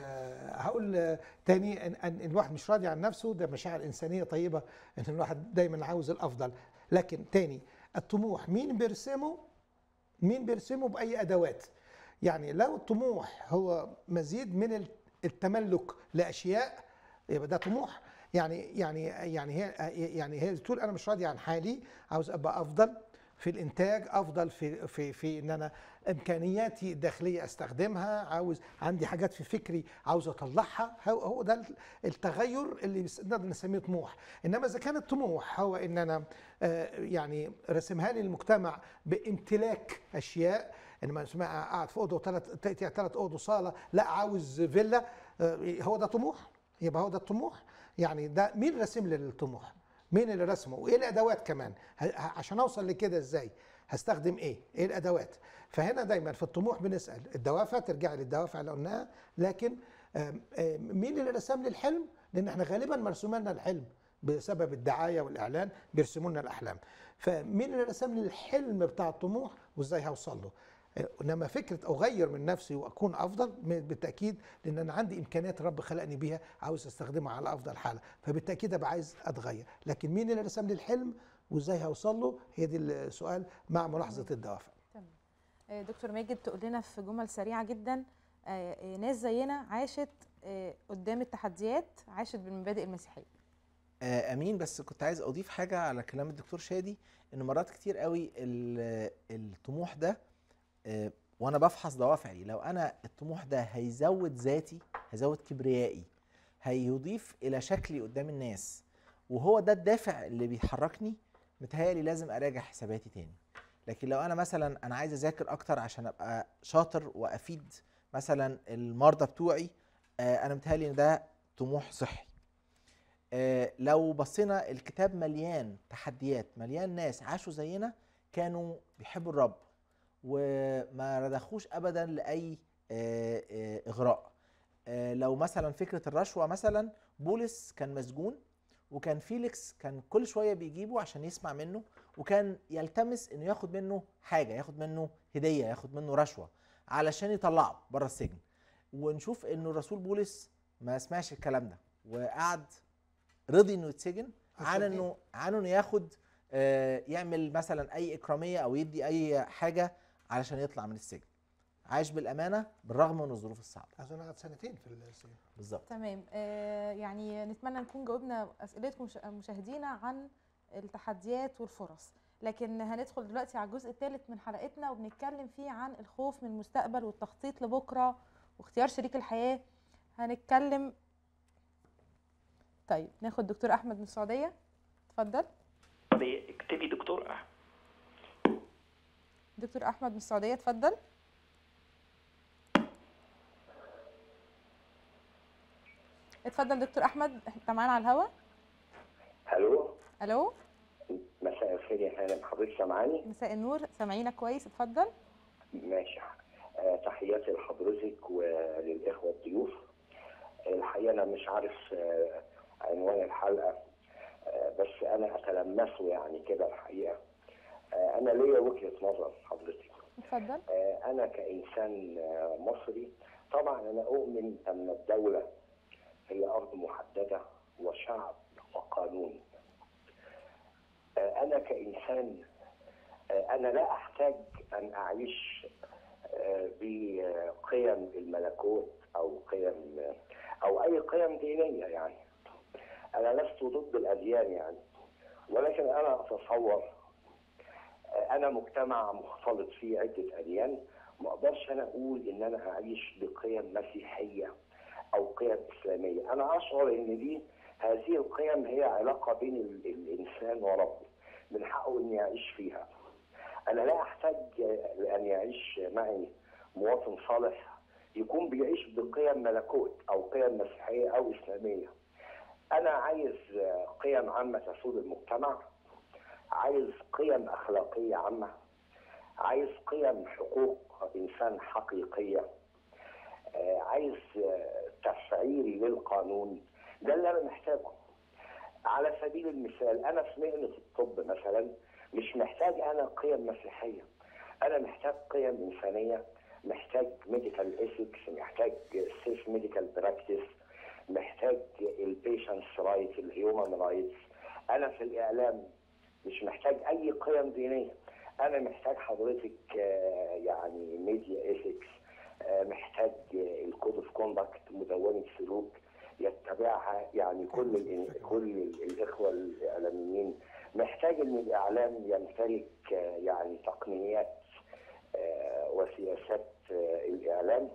آه هقول آه، تاني ان ان الواحد مش راضي عن نفسه ده مشاعر انسانيه طيبه ان الواحد دايما عاوز الافضل لكن تاني الطموح مين بيرسمه مين بيرسمه باي ادوات يعني لو الطموح هو مزيد من التملك لاشياء يبقى ده طموح يعني يعني يعني هي يعني هي تقول انا مش راضي عن حالي عاوز ابقى افضل في الانتاج افضل في في في ان انا امكانياتي الداخليه استخدمها عاوز عندي حاجات في فكري عاوز اطلعها هو, هو ده التغير اللي بس- نقدر نسميه طموح انما اذا كان الطموح هو ان انا آه، يعني رسمها لي المجتمع بامتلاك اشياء انما اسمع قاعد في اوضه وثلاث ثلاث اوض وصاله لا عاوز فيلا آه، هو ده طموح يبقى هو ده الطموح يعني ده مين رسم لي الطموح مين اللي رسمه وايه الادوات كمان ه- ه- عشان اوصل لكده ازاي هستخدم ايه ايه الادوات فهنا دايما في الطموح بنسال الدوافع ترجع للدوافع اللي قلناها لكن آم، آم، مين اللي رسم لي الحلم لان احنا غالبا مرسوم لنا الحلم بسبب الدعايه والاعلان بيرسموا لنا الاحلام فمين اللي رسم لي الحلم بتاع الطموح وازاي هوصل له آه، انما فكره اغير من نفسي واكون افضل م- بالتاكيد لان انا عندي امكانيات رب خلقني بيها عاوز استخدمها على افضل حاله فبالتاكيد ابقى عايز اتغير لكن مين اللي رسم لي الحلم وازاي هوصل له هي دي السؤال مع ملاحظه الدوافع تمام آه، دكتور ماجد تقول لنا في جمل سريعه جدا آه، آه، ناس زينا عاشت آه، قدام التحديات عاشت بالمبادئ المسيحيه آه، امين بس كنت عايز اضيف حاجه على كلام الدكتور شادي ان مرات كتير قوي ال- الطموح ده آه، وانا بفحص دوافعي لو انا الطموح ده هيزود ذاتي هيزود كبريائي هيضيف الى شكلي قدام الناس وهو ده الدافع اللي بيحركني متهيألي لازم اراجع حساباتي تاني لكن لو انا مثلا انا عايز اذاكر اكتر عشان ابقى شاطر وافيد مثلا المرضى بتوعي آه، انا متهيألي ان ده طموح صحي آه، لو بصينا الكتاب مليان تحديات مليان ناس عاشوا زينا كانوا بيحبوا الرب وما رضخوش ابدا لاي آه، آه، اغراء آه، لو مثلا فكره الرشوه مثلا بولس كان مسجون وكان فيليكس كان كل شويه بيجيبه عشان يسمع منه وكان يلتمس انه ياخد منه حاجه ياخد منه هديه ياخد منه رشوه علشان يطلعه بره السجن ونشوف انه الرسول بولس ما سمعش الكلام ده وقعد رضي انه يتسجن عن عشان إيه؟ انه عن انه ياخد آه، يعمل مثلا اي اكراميه او يدي اي حاجه علشان يطلع من السجن عايش بالامانه بالرغم من الظروف الصعبه عايزين نقعد سنتين في السجن بالظبط تمام آه، يعني نتمنى نكون جاوبنا اسئلتكم مش- مشاهدينا عن التحديات والفرص لكن هندخل دلوقتي على الجزء الثالث من حلقتنا وبنتكلم فيه عن الخوف من المستقبل والتخطيط لبكره واختيار شريك الحياه هنتكلم طيب ناخد دكتور احمد من السعوديه اتفضل اكتبي دكتور أحمد دكتور احمد من السعوديه اتفضل اتفضل دكتور احمد انت معانا على الهوا الو الو مساء الخير يا هانم حضرتك سامعاني؟ مساء النور سامعينك كويس اتفضل ماشي آه، تحياتي لحضرتك وللاخوه الضيوف الحقيقه انا مش عارف آه، عنوان الحلقه آه، بس انا اتلمسه يعني كده الحقيقه آه، انا ليا وجهه نظر حضرتك اتفضل آه، انا كانسان آه، مصري طبعا انا اؤمن ان الدوله هي ارض محدده وشعب وقانون آه، انا كانسان آه، انا لا احتاج ان اعيش آه، بقيم الملكوت او قيم او اي قيم دينيه يعني انا لست ضد الاديان يعني ولكن انا اتصور آه، انا مجتمع مختلط فيه عده اديان ما اقدرش انا اقول ان انا هعيش بقيم مسيحيه او قيم اسلاميه انا اشعر ان دي هذه القيم هي علاقة بين ال- الإنسان وربه من حقه أن يعيش فيها أنا لا أحتاج أن يعيش معي مواطن صالح يكون بيعيش بقيم ملكوت أو قيم مسيحية أو إسلامية أنا عايز قيم عامة تسود المجتمع عايز قيم أخلاقية عامة عايز قيم حقوق إنسان حقيقية آه، عايز آه، تفعيل للقانون ده اللي أنا محتاجه على سبيل المثال أنا في مهنة الطب مثلا مش محتاج أنا قيم مسيحية أنا محتاج قيم إنسانية محتاج ميديكال ايثكس محتاج سيف ميديكال براكتس محتاج البيشنتس رايت الهيومن رايتس انا في الاعلام مش محتاج اي قيم دينيه انا محتاج حضرتك آه، يعني ميديا ايثكس محتاج الكود اوف كوندكت مدونه سلوك يتبعها يعني كل الإن- كل الاخوه الاعلاميين محتاج ان الاعلام يمتلك آه، يعني تقنيات آه، وسياسات آه، الاعلام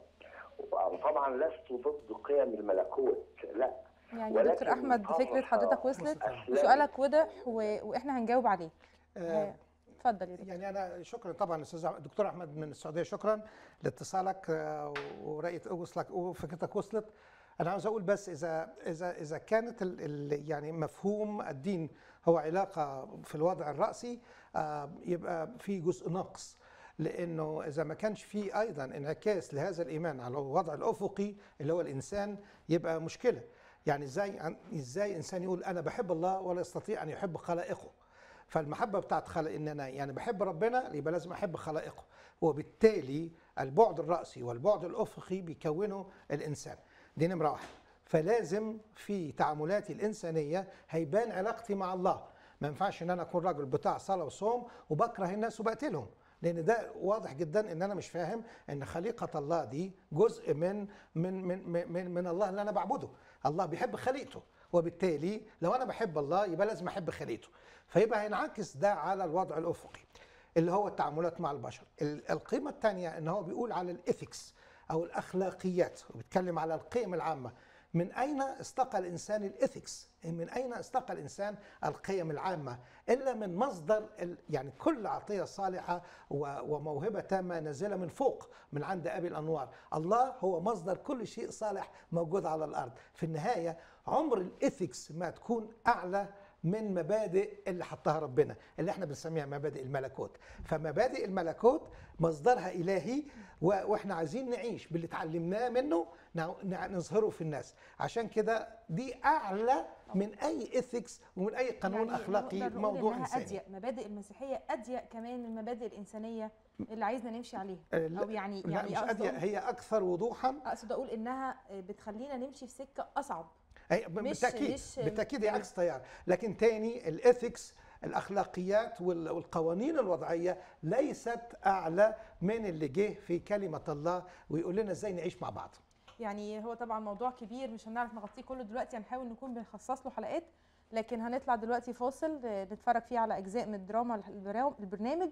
طبعا لست ضد قيم الملكوت لا يعني ولكن دكتور احمد طرح فكره حضرتك وصلت أسلام- وسؤالك وضح و... واحنا هنجاوب عليه آه، اتفضل يا دكتور يعني انا شكرا طبعا استاذ أحمد- دكتور احمد من السعوديه شكرا لاتصالك آه، ورأيت وصلك وفكرتك وصلت انا عاوز اقول بس اذا اذا اذا كانت ال ال يعني مفهوم الدين هو علاقه في الوضع الراسي آه، يبقى في جزء نقص لانه اذا ما كانش في ايضا انعكاس لهذا الايمان على الوضع الافقي اللي هو الانسان يبقى مشكله يعني ازاي عن- ازاي انسان يقول انا بحب الله ولا يستطيع ان يحب خلائقه فالمحبه بتاعت خلق ان انا يعني بحب ربنا يبقى لازم احب خلائقه وبالتالي البعد الراسي والبعد الافقي بيكونوا الانسان دي نمره واحد فلازم في تعاملاتي الانسانيه هيبان علاقتي مع الله ما ينفعش ان انا اكون راجل بتاع صلاه وصوم وبكره الناس وبقتلهم لان ده واضح جدا ان انا مش فاهم ان خليقه الله دي جزء من من من من, من الله اللي انا بعبده الله بيحب خليقته وبالتالي لو انا بحب الله يبقى لازم احب خليقته فيبقى هينعكس ده على الوضع الافقي اللي هو التعاملات مع البشر ال- القيمه الثانيه ان هو بيقول على الاثكس او الاخلاقيات وبيتكلم على القيم العامه من اين استقى الانسان الاثكس من اين استقى الانسان القيم العامه الا من مصدر ال- يعني كل عطيه صالحه و- وموهبه تامه نازله من فوق من عند ابي الانوار الله هو مصدر كل شيء صالح موجود على الارض في النهايه عمر الاثكس ما تكون اعلى من مبادئ اللي حطها ربنا اللي احنا بنسميها مبادئ الملكوت فمبادئ الملكوت مصدرها الهي و- واحنا عايزين نعيش باللي اتعلمناه منه نع- نع- نظهره في الناس عشان كده دي اعلى من اي اثكس ومن اي قانون يعني اخلاقي نقدر نقول موضوع إنها انساني اضيق مبادئ المسيحيه اضيق كمان من المبادئ الانسانيه اللي عايزنا نمشي عليها آه، لا- او يعني لا يعني مش أقصد أضيق أقول- هي اكثر وضوحا اقصد اقول انها بتخلينا نمشي في سكه اصعب هي مش- بالتاكيد مش- بالتاكيد هي عكس تيار لكن تاني الاثكس الاخلاقيات وال- والقوانين الوضعيه ليست اعلى من اللي جه في كلمه الله ويقول لنا ازاي نعيش مع بعض يعني هو طبعا موضوع كبير مش هنعرف نغطيه كله دلوقتي هنحاول نكون بنخصص له حلقات لكن هنطلع دلوقتي فاصل آه، نتفرج فيه على اجزاء من الدراما البرا- البرنامج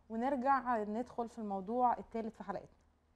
ونرجع ندخل في الموضوع الثالث في حلقتنا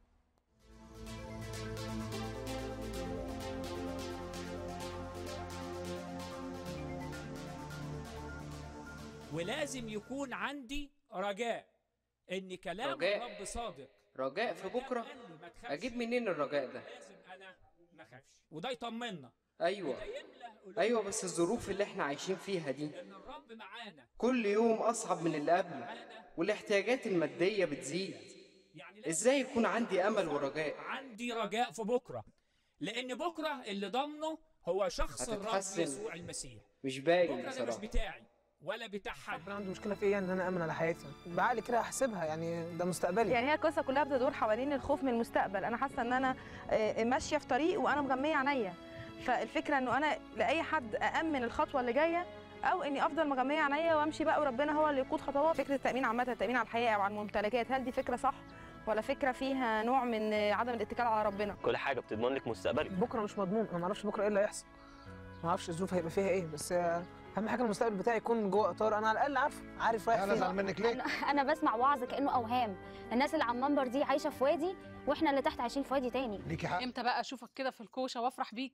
ولازم يكون عندي رجاء ان كلام رجاء. الرب صادق رجاء في بكره ما تخافش اجيب منين الرجاء ده لازم انا ما اخافش وده يطمنا ايوه ايوه بس الظروف اللي احنا عايشين فيها دي ان الرب معانا كل يوم اصعب من اللي قبله والاحتياجات الماديه بتزيد ازاي يكون عندي امل ورجاء عندي رجاء في بكره لان بكره اللي ضامنه هو شخص الرب هتتحسن. يسوع المسيح مش باين بكره ده مش بصراحه بتاعي ولا بتاع حد انا عندي مشكله في ايه يعني ان انا امن على حياتي بعقلي كده هحسبها يعني ده مستقبلي يعني هي القصه كلها بتدور حوالين الخوف من المستقبل انا حاسه ان انا آه، ماشيه في طريق وانا مغميه عينيا فالفكره انه انا لاي حد اامن الخطوه اللي جايه او اني افضل مغميه عينيا وامشي بقى وربنا هو اللي يقود خطوات فكره التامين عامه التامين على الحياه او على الممتلكات هل دي فكره صح ولا فكره فيها نوع من آه، عدم الاتكال على ربنا كل حاجه بتضمن لك مستقبلك بكره مش مضمون انا ما اعرفش بكره ايه اللي هيحصل ما اعرفش الظروف هيبقى فيها ايه بس آه، اهم حاجه المستقبل بتاعي يكون جوه اطار انا على الاقل عارف عارف رايح فين ليه انا بسمع وعظ كانه اوهام الناس اللي على المنبر دي عايشه في وادي واحنا اللي تحت عايشين في وادي تاني ليكي حق امتى بقى اشوفك كده في الكوشه وافرح بيك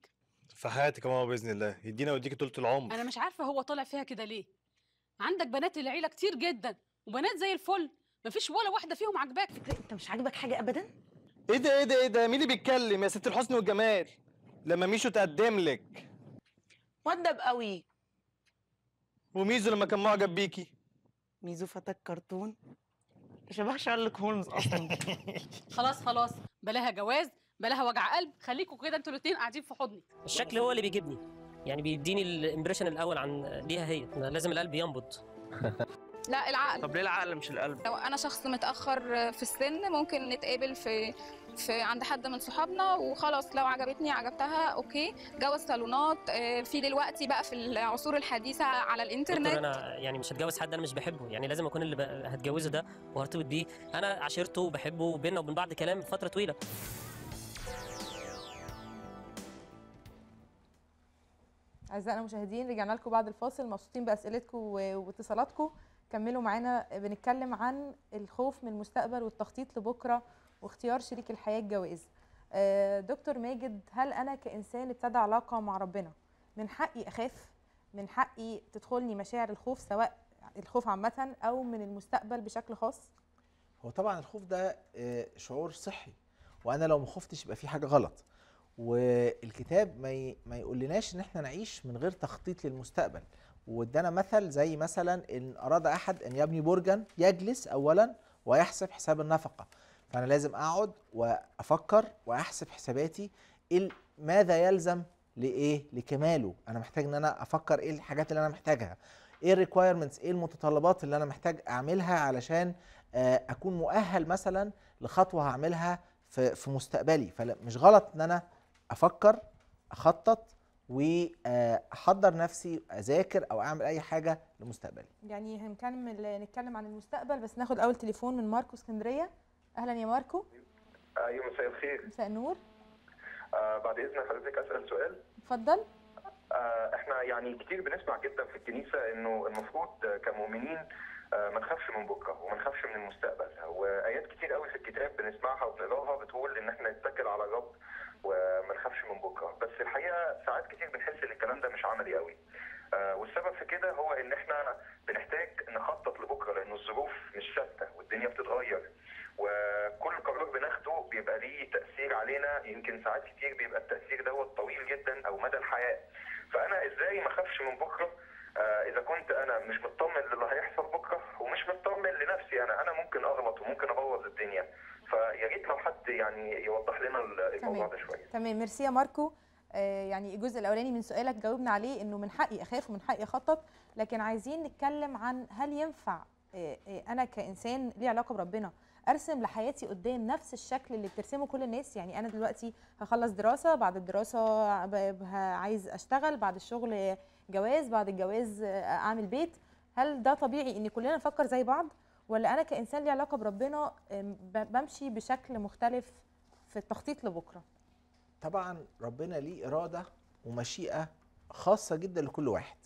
في حياتك يا ماما باذن الله يدينا ويديكي طولة العمر انا مش عارفه هو طالع فيها كده ليه عندك بنات العيله كتير جدا وبنات زي الفل مفيش ولا واحده فيهم عاجباك انت مش عاجبك حاجه ابدا ايه ده ايه ده ايه ده مين اللي بيتكلم يا ست الحسن والجمال لما ميشو تقدم لك مؤدب قوي وميزو لما كان معجب بيكي ميزو فتى الكرتون شبه شارلوك هولمز اصلا خلاص خلاص بلاها جواز بلاها وجع قلب خليكوا كده انتوا الاتنين قاعدين في حضني الشكل هو اللي بيجيبني يعني بيديني الامبريشن الاول عن ليها هي أنا لازم القلب ينبض لا العقل طب ليه العقل مش القلب لو انا شخص متاخر في السن ممكن نتقابل في في عند حد من صحابنا وخلاص لو عجبتني عجبتها اوكي جواز صالونات آه، في دلوقتي بقى في العصور الحديثه على دكتور الانترنت انا يعني مش هتجوز حد انا مش بحبه يعني لازم اكون اللي ب- هتجوزه ده وهرتبط بيه انا عاشرته وبحبه وبيننا وبين بعض كلام فتره طويله أعزائنا المشاهدين رجعنا لكم بعد الفاصل مبسوطين بأسئلتكم و- واتصالاتكم كملوا معانا بنتكلم عن الخوف من المستقبل والتخطيط لبكرة واختيار شريك الحياة الجواز آه، دكتور ماجد هل أنا كإنسان ابتدى علاقة مع ربنا من حقي أخاف من حقي تدخلني مشاعر الخوف سواء الخوف عامة أو من المستقبل بشكل خاص هو طبعا الخوف ده آه، شعور صحي وانا لو ما خفتش يبقى في حاجه غلط والكتاب ما ي... ما يقولناش ان احنا نعيش من غير تخطيط للمستقبل وادانا مثل زي مثلا ان اراد احد ان يبني برجا يجلس اولا ويحسب حساب النفقه فانا لازم اقعد وافكر واحسب حساباتي إيه ال- ماذا يلزم لايه لكماله انا محتاج ان انا افكر ايه الحاجات اللي انا محتاجها ايه الريكويرمنتس ايه المتطلبات اللي انا محتاج اعملها علشان آه، اكون مؤهل مثلا لخطوه هعملها في في مستقبلي فمش غلط ان انا افكر اخطط واحضر نفسي اذاكر او اعمل اي حاجه لمستقبلي يعني هنكمل نتكلم عن المستقبل بس ناخد أول تليفون من ماركو اسكندرية أهلا يا ماركو ايوه مساء الخير مساء النور آه بعد اذن حضرتك اسال سؤال اتفضل آه احنا يعني كتير بنسمع جدا في الكنيسه انه المفروض آه، كمؤمنين آه ما نخافش من بكره وما نخافش من المستقبل وايات كتير قوي في الكتاب بنسمعها وبنقراها بتقول ان احنا نتكل على الرب وما نخافش من بكره بس الحقيقه ساعات كتير بنحس ان الكلام ده مش عملي قوي آه والسبب في كده هو ان احنا بنحتاج نخطط لبكره لان الظروف مش ثابته والدنيا بتتغير وكل قرار بناخده بيبقى ليه تاثير علينا يمكن ساعات كتير بيبقى التاثير دوت طويل جدا او مدى الحياه فانا ازاي ما اخافش من بكره آه اذا كنت انا مش مطمن للي هيحصل بكره ومش مطمن لنفسي انا انا ممكن اغلط وممكن ابوظ الدنيا فيا ريت لو حد يعني يوضح لنا الموضوع ده شويه تمام ميرسي يا ماركو آه، يعني الجزء الاولاني من سؤالك جاوبنا عليه انه من حقي اخاف ومن حقي اخطط لكن عايزين نتكلم عن هل ينفع آه، آه، انا كانسان ليه علاقه بربنا ارسم لحياتي قدام نفس الشكل اللي بترسمه كل الناس يعني انا دلوقتي هخلص دراسه بعد الدراسه ب- ه- عايز اشتغل بعد الشغل جواز بعد الجواز آه، اعمل بيت هل ده طبيعي ان كلنا نفكر زي بعض ولا انا كانسان ليه علاقه بربنا آم، ب- بمشي بشكل مختلف في التخطيط لبكره طبعا ربنا ليه اراده ومشيئه خاصه جدا لكل واحد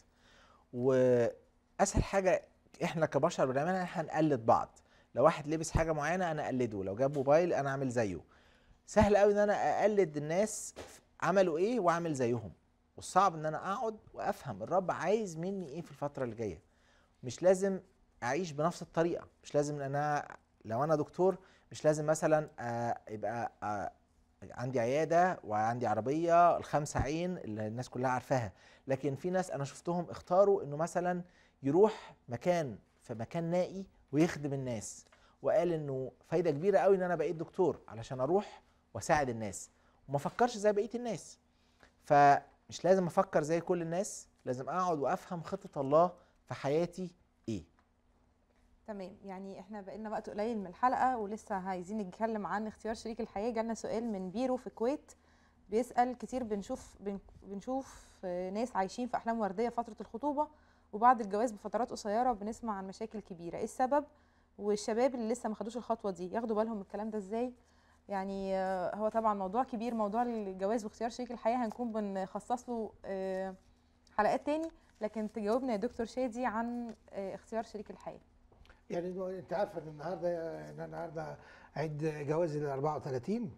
واسهل حاجه احنا كبشر بنعملها ان احنا نقلد بعض لو واحد لبس حاجه معينه انا اقلده لو جاب موبايل انا اعمل زيه سهل قوي ان انا اقلد الناس عملوا ايه واعمل زيهم والصعب ان انا اقعد وافهم الرب عايز مني ايه في الفتره اللي جايه مش لازم اعيش بنفس الطريقه مش لازم ان انا لو انا دكتور مش لازم مثلا آه، يبقى آه، عندي عياده وعندي عربيه الخمسه عين اللي الناس كلها عارفاها لكن في ناس انا شفتهم اختاروا انه مثلا يروح مكان في مكان نائي ويخدم الناس وقال انه فايده كبيره قوي ان انا بقيت دكتور علشان اروح واساعد الناس وما افكرش زي بقيه الناس فمش لازم افكر زي كل الناس لازم اقعد وافهم خطه الله في حياتي ايه تمام يعني احنا بقينا وقت قليل من الحلقه ولسه عايزين نتكلم عن اختيار شريك الحياه جالنا سؤال من بيرو في الكويت بيسال كتير بنشوف بن- بنشوف آه، ناس عايشين في احلام ورديه فتره الخطوبه وبعد الجواز بفترات قصيره بنسمع عن مشاكل كبيره ايه السبب والشباب اللي لسه ما خدوش الخطوه دي ياخدوا بالهم من الكلام ده ازاي يعني آه، هو طبعا موضوع كبير موضوع الجواز واختيار شريك الحياه هنكون بنخصص له آه، حلقات تاني لكن تجاوبنا يا دكتور شادي عن آه، اختيار شريك الحياه يعني إنه انت عارفه ان النهارده ان أنا النهارده عيد جوازي ال 34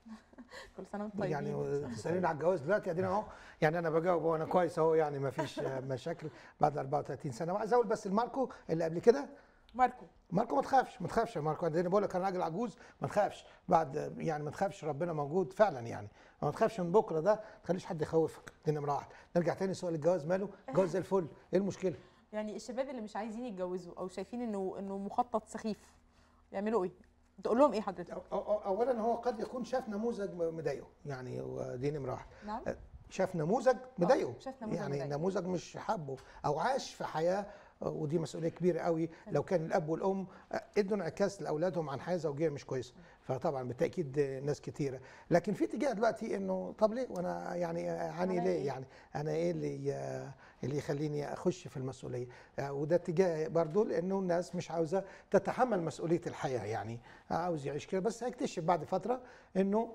كل سنه وانتم طيبين يعني تساليني على الجواز دلوقتي ادينا اهو يعني انا بجاوب وانا كويس اهو يعني ما فيش مشاكل بعد 34 سنه وعايز اقول بس الماركو اللي قبل كده ماركو ماركو ما تخافش ما تخافش يا ماركو انا بقول لك انا راجل عجوز ما تخافش بعد يعني ما تخافش ربنا موجود فعلا يعني ما تخافش من بكره ده ما تخليش حد يخوفك دي نمره واحد نرجع تاني سؤال الجواز ماله جواز زي الفل ايه المشكله يعني الشباب اللي مش عايزين يتجوزوا او شايفين انه انه مخطط سخيف يعملوا ايه تقول لهم ايه حضرتك أو- أو- اولا هو قد يكون شاف نموذج م- مضايقه يعني هو دي نمره واحد نعم شاف نموذج مضايقه شاف نموذج يعني مضايقه. نموذج مش حابه او عاش في حياه ودي مسؤوليه كبيره قوي لو كان الاب والام ادوا انعكاس لاولادهم عن حياه زوجيه مش كويسه فطبعا بالتاكيد ناس كتيره لكن في اتجاه دلوقتي انه طب ليه وانا يعني اعاني ليه يعني انا ايه اللي اللي يخليني اخش في المسؤوليه وده اتجاه برضو لانه الناس مش عاوزه تتحمل مسؤوليه الحياه يعني عاوز يعيش كده بس هيكتشف بعد فتره انه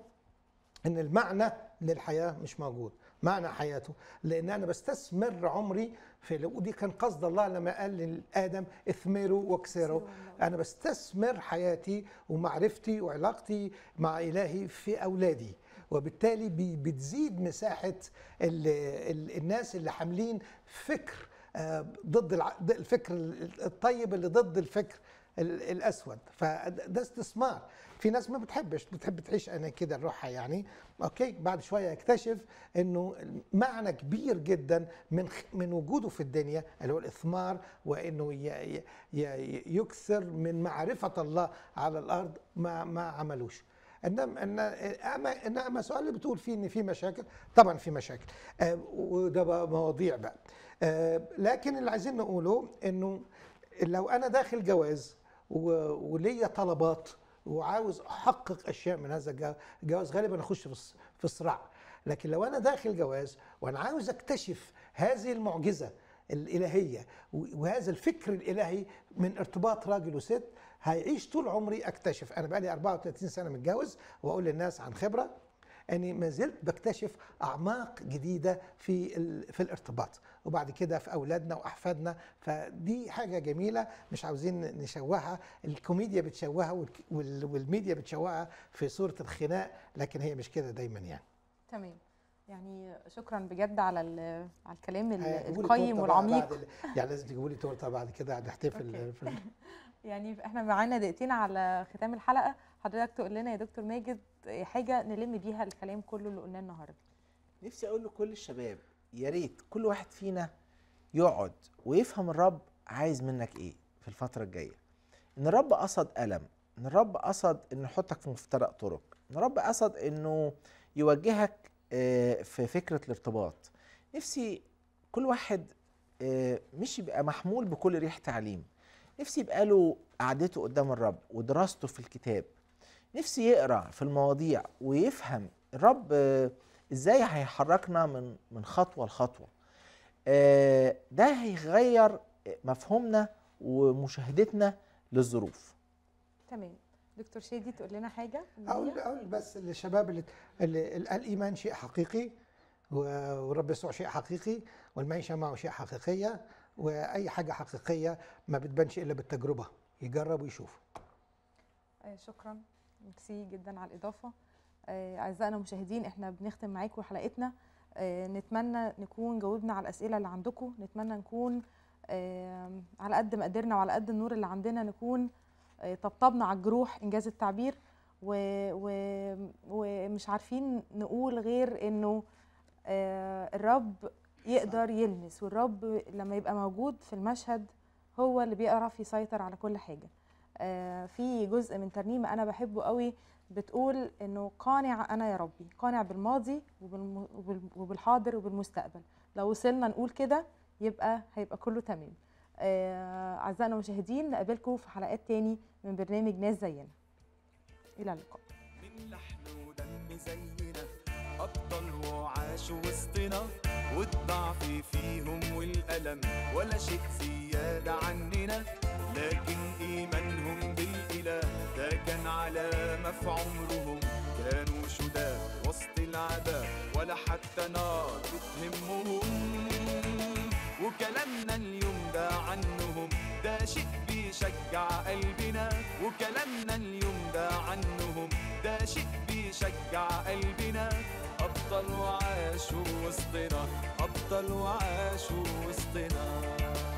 ان المعنى للحياه مش موجود معنى حياته لان انا بستثمر عمري في ودي كان قصد الله لما قال لادم اثمروا واكسروا انا بستثمر حياتي ومعرفتي وعلاقتي مع الهي في اولادي وبالتالي بي- بتزيد مساحه ال ال الناس اللي حاملين فكر آه، ضد الع- ضد الفكر الطيب اللي ضد الفكر ال- الاسود فده استثمار في ناس ما بتحبش بتحب تعيش انا كده روحها يعني اوكي بعد شويه يكتشف انه معنى كبير جدا من خ- من وجوده في الدنيا اللي هو الاثمار وانه ي- ي- ي- يكثر من معرفه الله على الارض ما ما عملوش انما ان اما انما السؤال اللي بتقول فيه ان في مشاكل طبعا في مشاكل آه وده بقى مواضيع بقى آه لكن اللي عايزين نقوله انه لو انا داخل جواز و- وليا طلبات وعاوز احقق اشياء من هذا الجو- الجواز غالبا اخش في الص- في صراع لكن لو انا داخل جواز وانا عاوز اكتشف هذه المعجزه الالهيه و- وهذا الفكر الالهي من ارتباط راجل وست هيعيش طول عمري اكتشف انا بقالي 34 سنه متجوز واقول للناس عن خبره اني ما زلت بكتشف اعماق جديده في ال- في الارتباط وبعد كده في اولادنا واحفادنا فدي حاجه جميله مش عاوزين نشوهها الكوميديا بتشوهها والك- وال- والميديا بتشوهها في صوره الخناق لكن هي مش كده دايما يعني تمام يعني شكرا بجد على ال- على الكلام ال- هيجيبوا لي القيم تورتة بقى والعميق بعد ال- يعني لازم تجيبوا لي تورته بعد كده نحتفل في ال- يعني احنا معانا دقيقتين على ختام الحلقه حضرتك تقول لنا يا دكتور ماجد حاجه نلم بيها الكلام كله اللي قلناه النهارده نفسي اقول لكل الشباب يا ريت كل واحد فينا يقعد ويفهم الرب عايز منك ايه في الفتره الجايه ان الرب قصد الم ان الرب قصد انه يحطك في مفترق طرق ان الرب قصد انه يوجهك آه، في فكره الارتباط نفسي كل واحد آه، مش يبقى محمول بكل ريح تعليم نفسي يبقى له قعدته قدام الرب ودراسته في الكتاب نفسي يقرا في المواضيع ويفهم الرب آه، ازاي هيحركنا من من خطوه لخطوه آه، ده هيغير مفهومنا ومشاهدتنا للظروف تمام دكتور شادي تقول لنا حاجه اقول اقول بس للشباب اللي, اللي الايمان شيء حقيقي و- والرب يسوع شيء حقيقي والمعيشه معه شيء حقيقيه واي حاجه حقيقيه ما بتبانش الا بالتجربه يجرب ويشوف آه، شكرا ميرسي جدا على الاضافه آه، اعزائنا المشاهدين احنا بنختم معاكم حلقتنا آه، نتمنى نكون جاوبنا على الاسئله اللي عندكم نتمنى نكون آه، على قد ما قدرنا وعلى قد النور اللي عندنا نكون آه، طبطبنا على الجروح انجاز التعبير و... و... ومش عارفين نقول غير انه آه، الرب يقدر يلمس والرب لما يبقى موجود في المشهد هو اللي بيعرف يسيطر على كل حاجه آه، في جزء من ترنيمه انا بحبه قوي بتقول انه قانع انا يا ربي قانع بالماضي وبالم- وبال- وبالحاضر وبالمستقبل لو وصلنا نقول كده يبقى هيبقى كله تمام آه، اعزائنا المشاهدين نقابلكم في حلقات تاني من برنامج ناس زينا الى اللقاء من لحم ودم زينا أبطال وعاشوا وسطنا والضعف فيهم والألم ولا شيء زيادة عننا لكن إيمانهم بالإله ده كان علامة في عمرهم كانوا شداد وسط العذاب ولا حتى نار بتهمهم وكلامنا اليوم ده عنهم ده شيء بيشجع قلبنا وكلامنا اليوم ده عنهم ده شيء بيشجع قلبنا أبطال وعاشوا وسطنا أبطال وعاشوا وسطنا